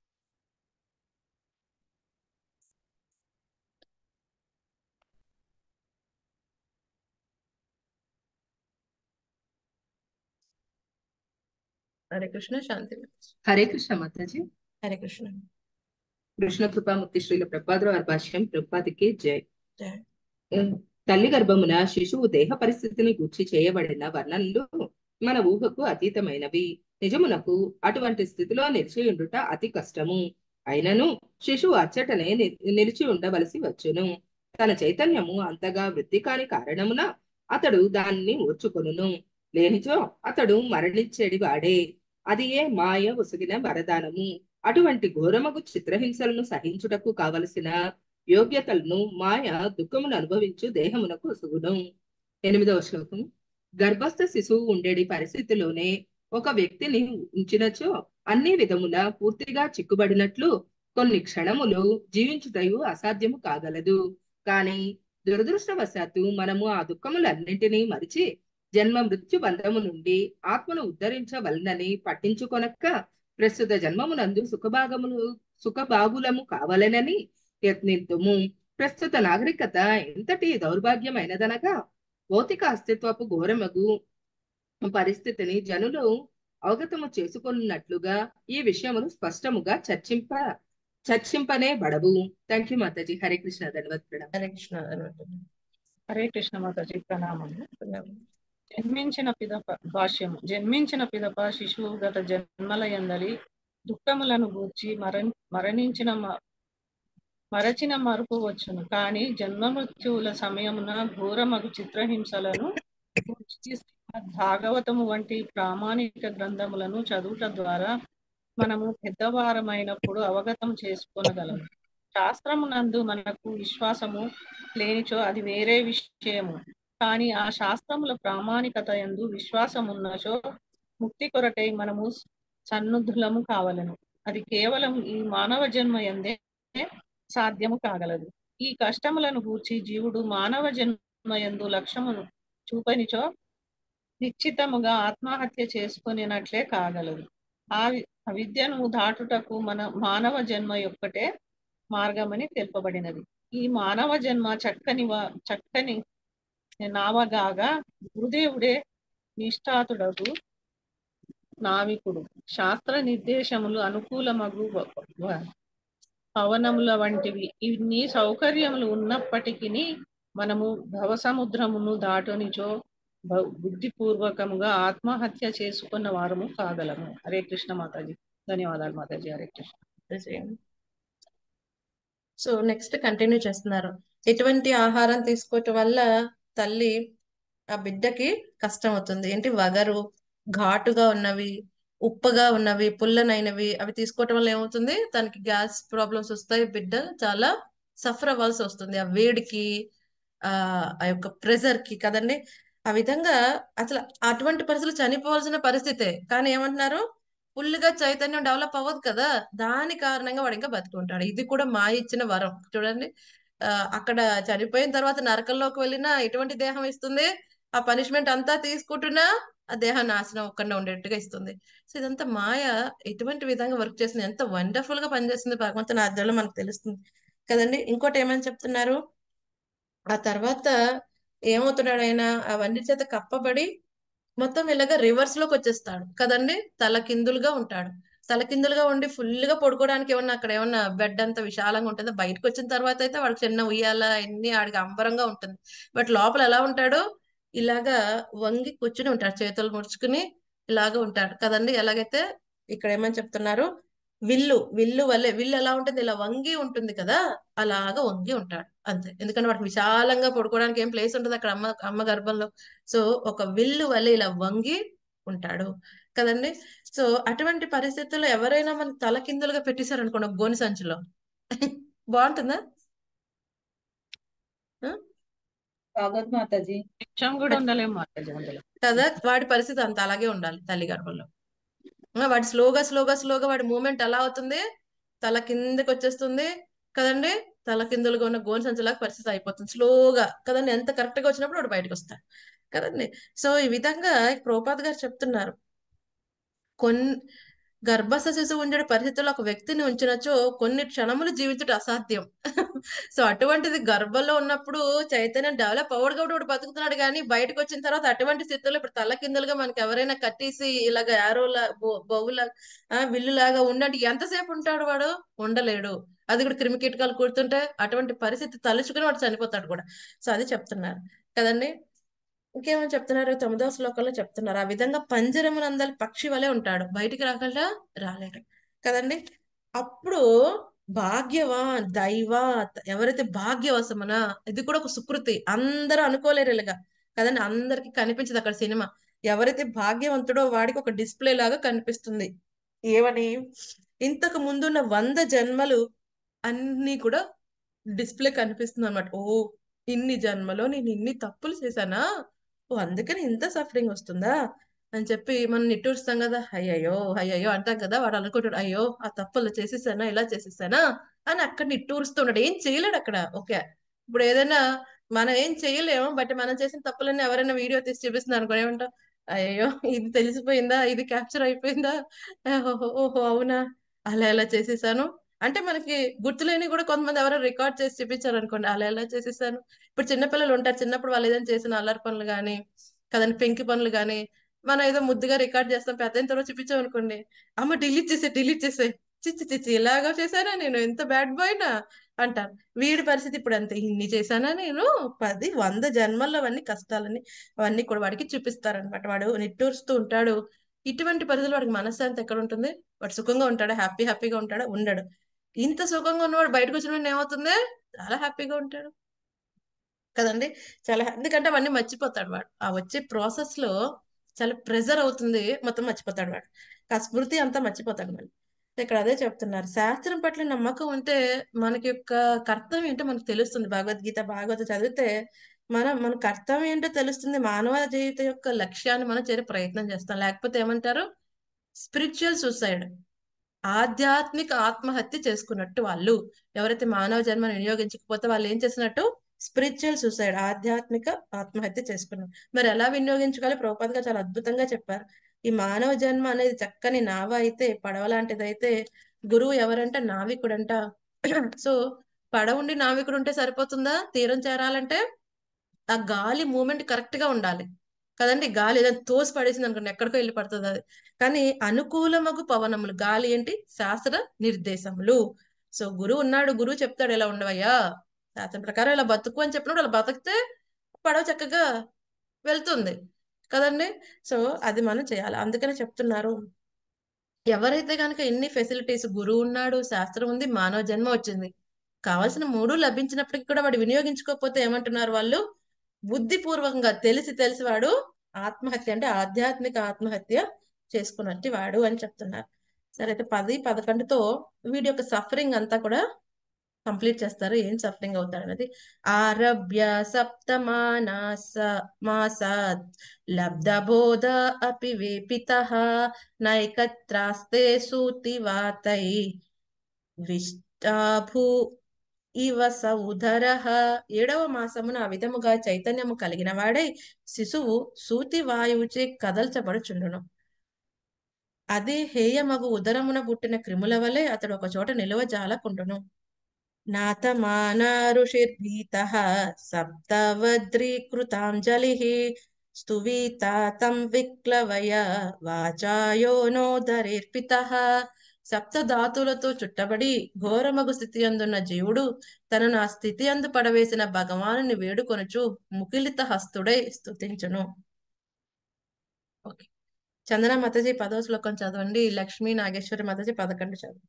హరే కృష్ణ శాంతి మాతాజీ హరే కృష్ణ మాతాజీ హరే కృష్ణ కృష్ణ కృపాముక్తి శ్రీల ప్రపాదుల వారి భాష్యం ప్రపాదికి జై జై. తల్లి గర్భమున శిశువు దేహ పరిస్థితిని గూర్చి చేయబడిన వర్ణనలు మన ఊహకు అతీతమైనవి నిజమునకు అటువంటి స్థితిలో నిలిచియుండుట అతి కష్టము అయినను శిశువు అచ్చటనే ని- నిలిచి ఉండవలసి వచ్చును తన చైతన్యము అంతగా వృద్ధి కాని కారణమున అతడు దానిని ఓర్చుకొనును లేనిచో అతడు మరణించేడి వాడే అది ఏ మాయ ఉసిగిన వరదానము అటువంటి ఘోరమగు చిత్రహింసలను సహించుటకు కావలసిన యోగ్యతలను మాయ దుఃఖమును అనుభవించు దేహమునకు ఒసుగును ఎనిమిదవ శ్లోకం గర్భస్థ శిశువు ఉండేడి పరిస్థితిలోనే ఒక వ్యక్తిని ఉంచినచో అన్ని విధముల పూర్తిగా చిక్కుబడినట్లు కొన్ని క్షణములు జీవించుటయు అసాధ్యము కాగలదు కాని దురదృష్టవశాత్తు మనము ఆ దుఃఖములన్నింటినీ మరిచి జన్మ మృత్యు బంధము నుండి ఆత్మను ఉద్ధరించవలనని పట్టించుకొనక్క ప్రస్తుత జన్మమునందు సుఖభాగములు సుఖభాగులము కావాలనని యత్నిద్దుము ప్రస్తుత నాగరికత ఎంతటి దౌర్భాగ్యమైనదనగా భౌతిక అస్తిత్వపు ఘోరమగు పరిస్థితిని జనులు అవగతము చేసుకున్నట్లుగా ఈ విషయమును స్పష్టముగా చర్చింప చర్చింపనే బడవు థ్యాంక్ యూ మాతాజీ హరే కృష్ణ ధన్యవాద ప్రణామం హరే కృష్ణ ధన్యవాదాలు. హరే కృష్ణ మాతాజీ ప్రణామము ప్రణామం. జన్మించిన పిదప భాష్యము జన్మించిన పిదప శిశువు గత జన్మల యందలి దుఃఖములను గూర్చి మర మరణించిన మ- మరచిన మరుపు వచ్చును కానీ జన్మ మృత్యువుల సమయమున ఘోరమగు చిత్రహింసలను గూర్చి శ్రీమద్ భాగవతము వంటి ప్రామాణిక గ్రంథములను చదువుట ద్వారా మనము పెద్దవారమైనప్పుడు అవగతం చేసుకొనగలము శాస్త్రమునందు మనకు విశ్వాసము లేనిచో అది వేరే విషయము కానీ ఆ శాస్త్రముల ప్రామాణికత యందు విశ్వాసం ఉన్నచో ముక్తి కొరకై మనము సన్నుద్ధులము కావలను అది కేవలం ఈ మానవ జన్మ ఎందే సాధ్యము కాగలదు ఈ కష్టములను గూర్చి జీవుడు మానవ జన్మ యందు లక్ష్యమును చూపనిచో నిశ్చితముగా ఆత్మహత్య చేసుకొనినట్లే కాగలదు ఆ వి- ఆ విద్యను దాటుటకు మన మానవ జన్మ యొక్కటే మార్గమని తెలుపబడినది ఈ మానవ జన్మ చక్కని వా- చక్కని నావగాగా గురుదేవుడే నిష్ఠాతుడకు నావికుడు శాస్త్ర నిర్దేశములు అనుకూలమగు వ- వ- పవనముల వంటివి ఇన్ని సౌకర్యములు ఉన్నప్పటికీ మనము భవసముద్రమును దాటనిచో బ- బుద్ధిపూర్వకముగా ఆత్మహత్య చేసుకున్న వారము కాగలము హరే కృష్ణ మాతాజీ ధన్యవాదాలు mataji Hare Krishna so next continue చేస్తున్నారు ఎటువంటి ఆహారం తీసుకోవటం వల్ల తల్లి ఆ బిడ్డకి కష్టం అవుతుంది ఏంటి వగరు ఘాటుగా ఉన్నవి ఉప్పగా ఉన్నవి పుల్లనైనవి అవి తీసుకోవటం వల్ల ఏమవుతుంది తనకి గ్యాస్ ప్రాబ్లమ్స్ వస్తాయి బిడ్డ చాలా సఫర్ అవ్వాల్సి వస్తుంది ఆ వేడికి ఆ ఆ యొక్క ప్రెజర్ కి కదండి ఆ విధంగా అసలు అటువంటి పరిస్థితులు చనిపోవాల్సిన పరిస్థితే కానీ ఏమంటున్నారు ఫుల్గా చైతన్యం డెవలప్ అవ్వదు కదా దాని కారణంగా వాడు ఇంకా బతుకుంటాడు ఇది కూడా మా ఇచ్చిన వరం చూడండి ఆ, అక్కడ చనిపోయిన తర్వాత నరకంలోకి వెళ్ళినా ఎటువంటి దేహం ఇస్తుంది ఆ పనిష్మెంట్ అంతా తీసుకుంటున్నా ఆ దేహం నాశనం ఒక్కడే ఉండేట్టుగా ఇస్తుంది సో ఇదంతా మాయ ఎటువంటి విధంగా వర్క్ చేస్తుంది ఎంత వండర్ఫుల్ గా పనిచేస్తుంది భగవంతుని ఆధ్వర్యంలో మనకు తెలుస్తుంది కదండి ఇంకోటి ఏమని చెప్తున్నారు ఆ తర్వాత ఏమవుతున్నాడు ఆయన అవన్నీ చేత కప్పబడి మొత్తం ఇలాగ రివర్స్ లోకి వచ్చేస్తాడు కదండి తల కిందులుగా ఉంటాడు తల కిందులుగా ఉండి ఫుల్ గా పడుకోవడానికి ఏమన్నా అక్కడ ఏమన్నా బెడ్ అంత విశాలంగా ఉంటుందా బయటకు వచ్చిన తర్వాత అయితే వాడికి చిన్న ఉయ్యాల అన్ని ఆడికి అంబరంగా ఉంటుంది బట్ లోపల ఎలా ఉంటాడు ఇలాగా వంగి కూర్చుని ఉంటాడు చేతులు ముడుచుకుని ఇలాగా ఉంటాడు కదండి ఎలాగైతే ఇక్కడ ఏమని చెప్తున్నారు విల్లు విల్లు వల్లే విల్లు ఎలా ఉంటుంది ఇలా వంగి ఉంటుంది కదా అలాగా వంగి ఉంటాడు అంతే ఎందుకంటే వాడికి విశాలంగా పడుకోవడానికి ఏం ప్లేస్ ఉంటుంది అక్కడ అమ్మ అమ్మ గర్భంలో సో ఒక విల్లు వల్లే ఇలా వంగి ఉంటాడు కదండి సో అటువంటి పరిస్థితుల్లో ఎవరైనా మన తల కిందులుగా పెట్టేశారు అనుకోండి ఒక గోని సంచిలో బాగుంటుందా ఆ? బాగోదు మాతాజీ నిమిషం కూడా ఉండలేము మాతాజీ అందులో కదా వాడి పరిస్థితి అంత అలాగే ఉండాలి తల్లి గర్భంలో ఆ, వాడి స్లోగా స్లోగా స్లోగా వాడి మూమెంట్ ఎలా అవుతుంది తల కిందకి వచ్చేస్తుంది కదండి తల కిందులుగా ఉన్న గోను సంచులాగా పరిస్థితి అయిపోతుంది స్లోగా కదండి ఎంత కరెక్ట్ గా వచ్చినప్పుడు వాడు బయటకు వస్తాడు కదండి సో ఈ విధంగా ప్రోపాద్ గారు చెప్తున్నారు కొన్ని గర్భస్థ శిశువు ఉండే పరిస్థితుల్లో ఒక వ్యక్తిని ఉంచినచో కొన్ని క్షణములు జీవించుట అసాధ్యం సో అటువంటిది గర్భంలో ఉన్నప్పుడు చైతన్యం డెవలప్ అవ్వడు కాబట్టి వాడు బతుకుతున్నాడు కానీ బయటకు వచ్చిన తర్వాత అటువంటి స్థితిలో ఇప్పుడు తల కిందలుగా మనకి ఎవరైనా కట్టేసి ఇలాగ యారోలా బొవ్వులా విల్లులాగా ఉండండి ఎంతసేపు ఉంటాడు వాడు ఉండలేడు అది కూడా క్రిమి కీటకాలు కూర్తుంటే అటువంటి పరిస్థితి తలుచుకుని వాడు చనిపోతాడు కూడా సో అది చెప్తున్నారు కదండి ఇంకేమని చెప్తున్నారు తొమ్మిదవ శ్లోకంలో చెప్తున్నారు ఆ విధంగా పంజరమునందలి పక్షి వలె ఉంటాడు బయటికి రాగలరా రాలేడు కదండి అప్పుడు భాగ్యవా దైవ ఎవరైతే భాగ్యవశమన ఇది కూడా ఒక సుకృతి అందరూ అనుకోలేరు ఇలాగా కదండి అందరికి కనిపించదు అక్కడ సినిమా ఎవరైతే భాగ్యవంతుడో వాడికి ఒక డిస్ప్లే లాగా కనిపిస్తుంది ఏమని ఇంతకు ముందున్న వంద జన్మలు అన్ని కూడా డిస్ప్లే కనిపిస్తుంది అనమాట ఓ ఇన్ని జన్మలో నేను ఇన్ని తప్పులు చేశానా ఓ అందుకని ఇంత సఫరింగ్ వస్తుందా అని చెప్పి మనం నిట్టూరుస్తాం కదా అయ్యయ్యో అయ్యయ్యో అంటాం కదా వాడు అనుకుంటాడు అయ్యో ఆ తప్పులు చేసేసానా ఇలా చేసేసానా అని అక్కడ నిట్టూరుస్తున్నాడు ఏం చేయలేడు అక్కడ ఓకే ఇప్పుడు ఏదైనా మనం ఏం చేయలేము బట్ మనం చేసిన తప్పులన్నీ ఎవరైనా వీడియో తీసి చూపిస్తున్నారు అనుకో ఏమంటాం అయ్యో ఇది తెలిసిపోయిందా ఇది క్యాప్చర్ అయిపోయిందా ఓహో ఓహో అవునా అలా ఎలా చేసేసాను అంటే మనకి గుర్తులేని కూడా కొంతమంది ఎవరో రికార్డ్ చేసి చూపించారు అనుకోండి అలా ఎలా చేసేసాను ఇప్పుడు చిన్నపిల్లలు ఉంటారు చిన్నప్పుడు వాళ్ళు ఏదైనా చేసిన అల్లరి పనులు కానీ కదండి పెంకి పనులు కానీ మనం ఏదో ముద్దుగా రికార్డ్ చేస్తాం పెద్ద అయిన తర్వాత చూపించాం అనుకోండి అమ్మ డిలీట్ చేసే డిలీట్ చేసే చిచ్చి చిచ్చి ఇలాగా చేశానా నేను ఎంత బ్యాడ్ బాయ్నా అంటారు వీడి పరిస్థితి ఇప్పుడు అంతే ఇన్ని చేశానా నేను పది వంద జన్మల్లో అవన్నీ కష్టాలని అవన్నీ కూడా వాడికి చూపిస్తారనమాట వాడు నిట్టూరుస్తూ ఉంటాడు ఇటువంటి పరిస్థితుల్లో వాడికి మనశ్శాంతి ఎక్కడ ఉంటుంది వాడు సుఖంగా ఉంటాడా హ్యాపీ హ్యాపీగా ఉంటాడా ఉండడు ఇంత సుఖంగా ఉన్నవాడు బయటకు వచ్చిన వెంటనే ఏమవుతుంది చాలా హ్యాపీగా ఉంటాడు కదండి చాలా ఎందుకంటే అవన్నీ మర్చిపోతాడు వాడు ఆ వచ్చే ప్రాసెస్ లో చాలా ప్రెజర్ అవుతుంది మొత్తం మర్చిపోతాడు వాడు ఆ స్మృతి అంతా మర్చిపోతాడు మళ్ళీ ఇక్కడ అదే చెప్తున్నారు శాస్త్రం పట్ల నమ్మకం ఉంటే మనకి యొక్క కర్తవ్యం ఏంటో మనకు తెలుస్తుంది భగవద్గీత భాగవత చదివితే మనం మన కర్తవ్యం ఏంటో తెలుస్తుంది మానవ జీవితం యొక్క లక్ష్యాన్ని మనం చేరే ప్రయత్నం చేస్తాం లేకపోతే ఏమంటారు స్పిరిచువల్ సూసైడ్ ఆధ్యాత్మిక ఆత్మహత్య చేసుకున్నట్టు వాళ్ళు ఎవరైతే మానవ జన్మను వినియోగించకపోతే వాళ్ళు ఏం చేసినట్టు స్పిరిచువల్ సూసైడ్ ఆధ్యాత్మిక ఆత్మహత్య చేసుకున్నారు మరి ఎలా వినియోగించుకోవాలి ప్రభుపాద్ గారు చాలా అద్భుతంగా చెప్పారు ఈ మానవ జన్మ అనేది చక్కని నావ అయితే పడవ లాంటిది అయితే గురువు ఎవరంటే నావికుడంట సో పడవ ఉండి నావికుడు ఉంటే సరిపోతుందా తీరం చేరాలంటే ఆ గాలి మూమెంట్ కరెక్ట్ గా ఉండాలి కదండి గాలి ఏదైనా తోసి పడేసింది అనుకోండి ఎక్కడికో వెళ్ళి పడుతుంది అది కానీ అనుకూలమగు పవనములు గాలి ఏంటి శాస్త్ర నిర్దేశములు సో గురువు ఉన్నాడు గురువు చెప్తాడు ఇలా ఉండవయ్యా శాస్త్రం ప్రకారం ఇలా బతుకు అని చెప్పినప్పుడు అలా బతికితే పడవ చక్కగా వెళ్తుంది కదండి సో అది మనం చేయాలి అందుకనే చెప్తున్నారు ఎవరైతే కనుక ఎన్ని ఫెసిలిటీస్ గురువు ఉన్నాడు శాస్త్రం ఉంది మానవ జన్మ వచ్చింది కావాల్సిన మూడు లభించినప్పటికీ కూడా వాడు వినియోగించుకోకపోతే ఏమంటున్నారు వాళ్ళు బుద్ధిపూర్వకంగా తెలిసి తెలిసి వాడు ఆత్మహత్య అంటే ఆధ్యాత్మిక ఆత్మహత్య చేసుకున్నట్టు వాడు అని చెప్తున్నారు సరే అయితే పది పదకొండుతో వీడి యొక్క సఫరింగ్ అంతా కూడా కంప్లీట్ చేస్తారు ఏం సఫరింగ్ అవుతాడు అనేది ఆరభ్య సప్తమానాస మాసాత్ లబ్ధబోధ అపి వేపిత నైకత్రాస్తే సూతివాతై విష్టాభూ ఇవ సౌధర ఏడవ మాసమున ఆ విధముగా చైతన్యము కలిగిన వాడై శిశువు సూతి వాయువుచే కదల్చబడుచుండును అదే హేయమగు ఉదరమున పుట్టిన క్రిముల వలె అతడు ఒక చోట నిలువ జాలకుండును నాతమాన ఋషిర్భీత సప్తవద్రీకృతాంజలి స్తువీత తం విక్లవయ వాచాయోనోదరేర్పిత సప్తధాతులతో చుట్టబడి ఘోరమగు స్థితి అందున్న జీవుడు తనను ఆ స్థితి అందు పడవేసిన భగవానుని వేడుకొనుచు ముకిలిత హస్తుడై స్తుతించును ఓకే చందన మాతాజీ పదో శ్లోకం చదవండి లక్ష్మీ నాగేశ్వరి మాతాజీ పదకొండు చదవండి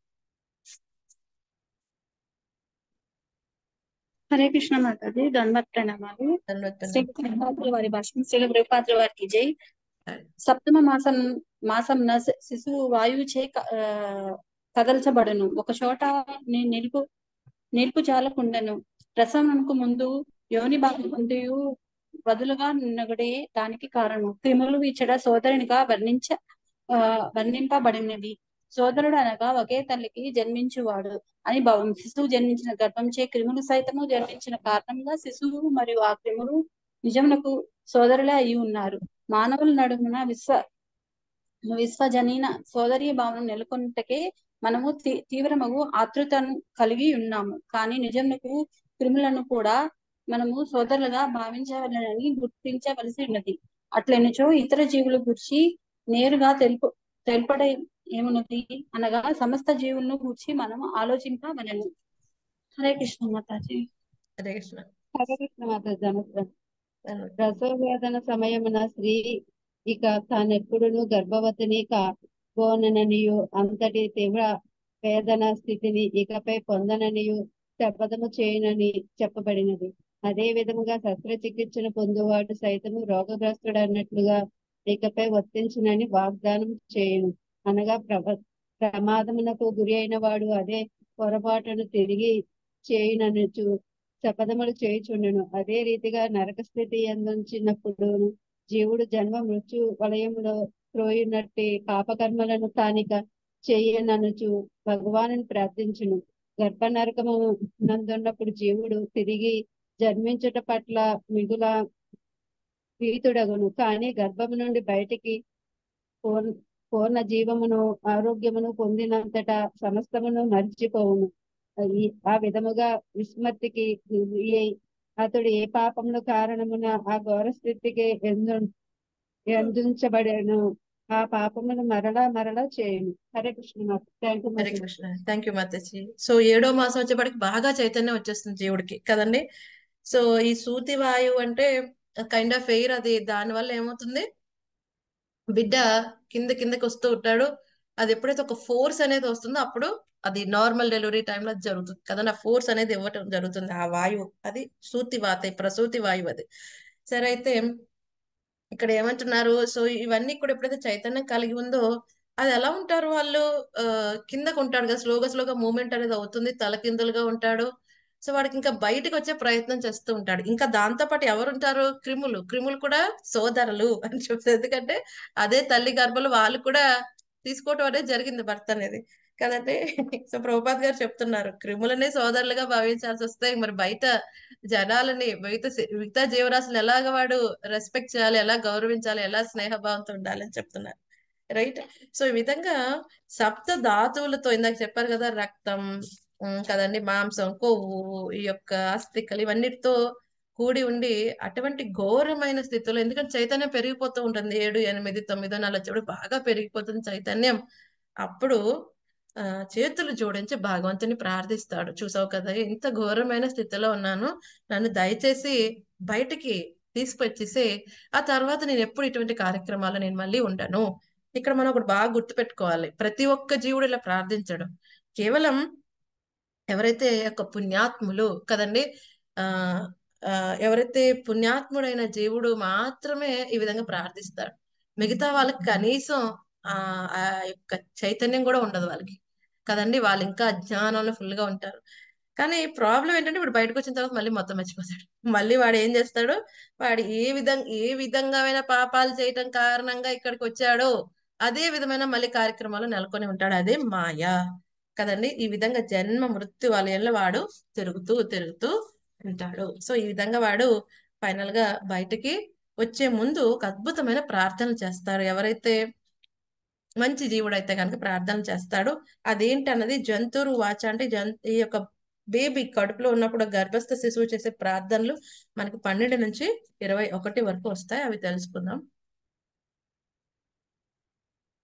హరే కృష్ణ మాతాజీ ధన్వత్ ప్రణామాలు ధన్వత్ శ్రీ ప్రణామాలు. గురుపాత్ర వారి భాషణం శ్రీ గురుపాత్ర వారికి జై సరే. సప్తమ మాసం మాసంన శి- శిశువు వాయువు చే క- ఆ, కదల్చబడును ఒక చోట ని- నిలుపు నిలుపు జాలకుండెను ప్రసవమునకు ముందు యోని భాగమంతయు వదులుగా నగడే దానికి కారణం క్రిములు ఇచ్చట సోదరునిగా వర్ణించ ఆ, వర్ణింపబడినవి సోదరుడు అనగా ఒకే తల్లికి జన్మించువాడు అని భావం శిశువు జన్మించిన గర్భం చే క్రిములు సైతము జన్మించిన కారణంగా శిశువు మరియు ఆ క్రిములు నిజమునకు సోదరులే అయి ఉన్నారు మానవుల నడుమున విశ్వ విశ్వజనీన సోదరీ భావన నెలకొంటకే మనము తీ- తీవ్రమగు ఆతృతను కలిగి ఉన్నాము కానీ నిజమునకు క్రిములను కూడా మనము సోదరులుగా భావించవలనని గుర్తించవలసి ఉన్నది అట్లెనుచో ఇతర జీవుల గురించి నేరుగా తెలుపు తెలుపడ ఏమున్నది అనగా సమస్త జీవులను గురించి మనం ఆలోచింపవలను హరే కృష్ణ మాతాజీ హరే కృష్ణ హరే కృష్ణ మాతాజీ నమస్కారం ధన్వత్ ప్రసవ వేదన సమయమున స్త్రీ ఇక తానెప్పుడును గర్భవతిని కాగోననియు అంతటి తీవ్ర వేదన స్థితిని ఇకపై పొందననియు శపథము చేయనని చెప్పబడినది అదే విధముగా శస్త్రచికిత్సను పొందువాడు సైతము రోగగ్రస్తుడు అన్నట్లుగా ఇకపై వర్తించునని వాగ్దానం చేయను అనగా ప్రభ ప్రమాదమునకు గురి అయిన వాడు అదే పొరపాటును తిరిగి చేయననుచు శపథములు చేయుచుండును అదే రీతిగా నరక స్థితి ఎందుంచినప్పుడు జీవుడు జన్మ మృత్యు వలయంలో త్రోయునట్టి పాపకర్మలను తానిక చేయననుచు భగవాను ప్రార్థించును గర్భ నరకము నందున్నప్పుడు జీవుడు తిరిగి జన్మించుట పట్ల మిగుల ప్రీతుడగును కానీ గర్భము నుండి బయటికి పూర్ణ పూర్ణ జీవమును ఆరోగ్యమును పొందినంతట సమస్తమును మర్చిపోవును ఈ- ఆ విధముగా విస్మృతికి గురి అయి అతడు ఏ పాపమును కారణమున ఆ ఘోర స్థితికి ఎందు ఎందించబడను ఆ పాపమును మరలా మరలా చేయను Hare Krishna thank Hare Krishna thank you mataji so ఏడో మాసం వచ్చేప్పటికి బాగా చైతన్యం వచ్చేస్తుంది జీవుడికి కదండి సో ఈ సూతి వాయువు అంటే కైండ్ ఆఫ్ ఎయిర్ అది దాని వల్ల ఏమవుతుంది బిడ్డ కింద కిందకి వస్తూ ఉంటాడు అది ఎప్పుడైతే ఒక ఫోర్స్ అనేది వస్తుందో అప్పుడు అది నార్మల్ డెలివరీ టైంలో జరుగుతుంది కదా ఆ ఫోర్స్ అనేది ఇవ్వటం జరుగుతుంది ఆ వాయువు అది సూతి వాత ప్రసూతి వాయువు అది సరే అయితే ఇక్కడ ఏమంటున్నారు సో ఇవన్నీ కూడా ఎప్పుడైతే చైతన్యం కలిగి ఉందో అది ఎలా ఉంటారు వాళ్ళు ఆ, కిందకు ఉంటాడు కదా స్లోగా స్లోగా మూమెంట్ అనేది అవుతుంది తలకిందులుగా ఉంటాడు సో వాడికి ఇంకా బయటకు వచ్చే ప్రయత్నం చేస్తూ ఉంటాడు ఇంకా దాంతో పాటు ఎవరు ఉంటారు క్రిములు క్రిములు కూడా సోదరులు అని చెప్తారు ఎందుకంటే అదే తల్లి గర్భంలో వాళ్ళు కూడా తీసుకోవటం అనేది జరిగింది భర్త అనేది కదండి సో ప్రభుపాద్ గారు చెప్తున్నారు క్రిములనే సోదరులుగా భావించాల్సి వస్తే మరి బయట జనాలని మిగతా సి- మిగతా జీవరాశులు ఎలాగ వాడు రెస్పెక్ట్ చేయాలి ఎలా గౌరవించాలి ఎలా స్నేహభావంతో ఉండాలి అని చెప్తున్నారు రైట్ సో ఈ విధంగా సప్త ధాతువులతో ఇందాక చెప్పారు కదా రక్తం ఉమ్, కదండి మాంసం కొవ్వు ఈ యొక్క అస్థికలు ఇవన్నిటితో కూడి ఉండి అటువంటి ఘోరమైన స్థితిలో ఎందుకంటే చైతన్యం పెరిగిపోతూ ఉంటుంది ఏడు ఎనిమిది తొమ్మిదో నెల వచ్చేప్పుడు బాగా పెరిగిపోతుంది చైతన్యం అప్పుడు ఆ చేతులు జోడించి భగవంతుని ప్రార్థిస్తాడు చూసావు కదా ఇంత ఘోరమైన స్థితిలో ఉన్నాను నన్ను దయచేసి బయటికి తీసుకొచ్చేసి ఆ తర్వాత నేను ఎప్పుడు ఇటువంటి కార్యక్రమాలు నేను మళ్ళీ ఉండను ఇక్కడ మనం ఒకటి బాగా గుర్తుపెట్టుకోవాలి ప్రతి ఒక్క జీవుడు ఇలా ప్రార్థించడం కేవలం ఎవరైతే ఒక పుణ్యాత్ములు కదండి ఆ ఆ ఎవరైతే పుణ్యాత్ముడైన జీవుడు మాత్రమే ఈ విధంగా ప్రార్థిస్తాడు మిగతా వాళ్ళకి కనీసం ఆ ఆ యొక్క చైతన్యం కూడా ఉండదు వాళ్ళకి కదండి వాళ్ళు ఇంకా అజ్ఞానంలో ఫుల్ గా ఉంటారు కానీ ప్రాబ్లం ఏంటంటే ఇప్పుడు బయటకు వచ్చిన తర్వాత మళ్ళీ మొత్తం మర్చిపోతాడు మళ్ళీ వాడు ఏం చేస్తాడు వాడు ఏ విధంగా ఏ విధంగా పాపాలు చేయటం కారణంగా ఇక్కడికి వచ్చాడో అదే విధమైన మళ్ళీ కార్యక్రమాలు నెలకొని ఉంటాడు అదే మాయ కదండి ఈ విధంగా జన్మ మృత్యు వలయంలో వాడు తిరుగుతూ తిరుగుతూ ఉంటాడు సో ఈ విధంగా వాడు ఫైనల్ గా బయటికి వచ్చే ముందు ఒక అద్భుతమైన ప్రార్థన చేస్తారు ఎవరైతే మంచి జీవుడు అయితే కనుక ప్రార్థన చేస్తాడు అదేంటి అన్నది జంతువురు వాచ అంటే జన్ ఈ యొక్క బేబీ కడుపులో ఉన్నప్పుడు గర్భస్థ శిశువు చేసే ప్రార్థనలు మనకి పన్నెండు నుంచి ఇరవై ఒకటి వరకు వస్తాయి అవి తెలుసుకుందాం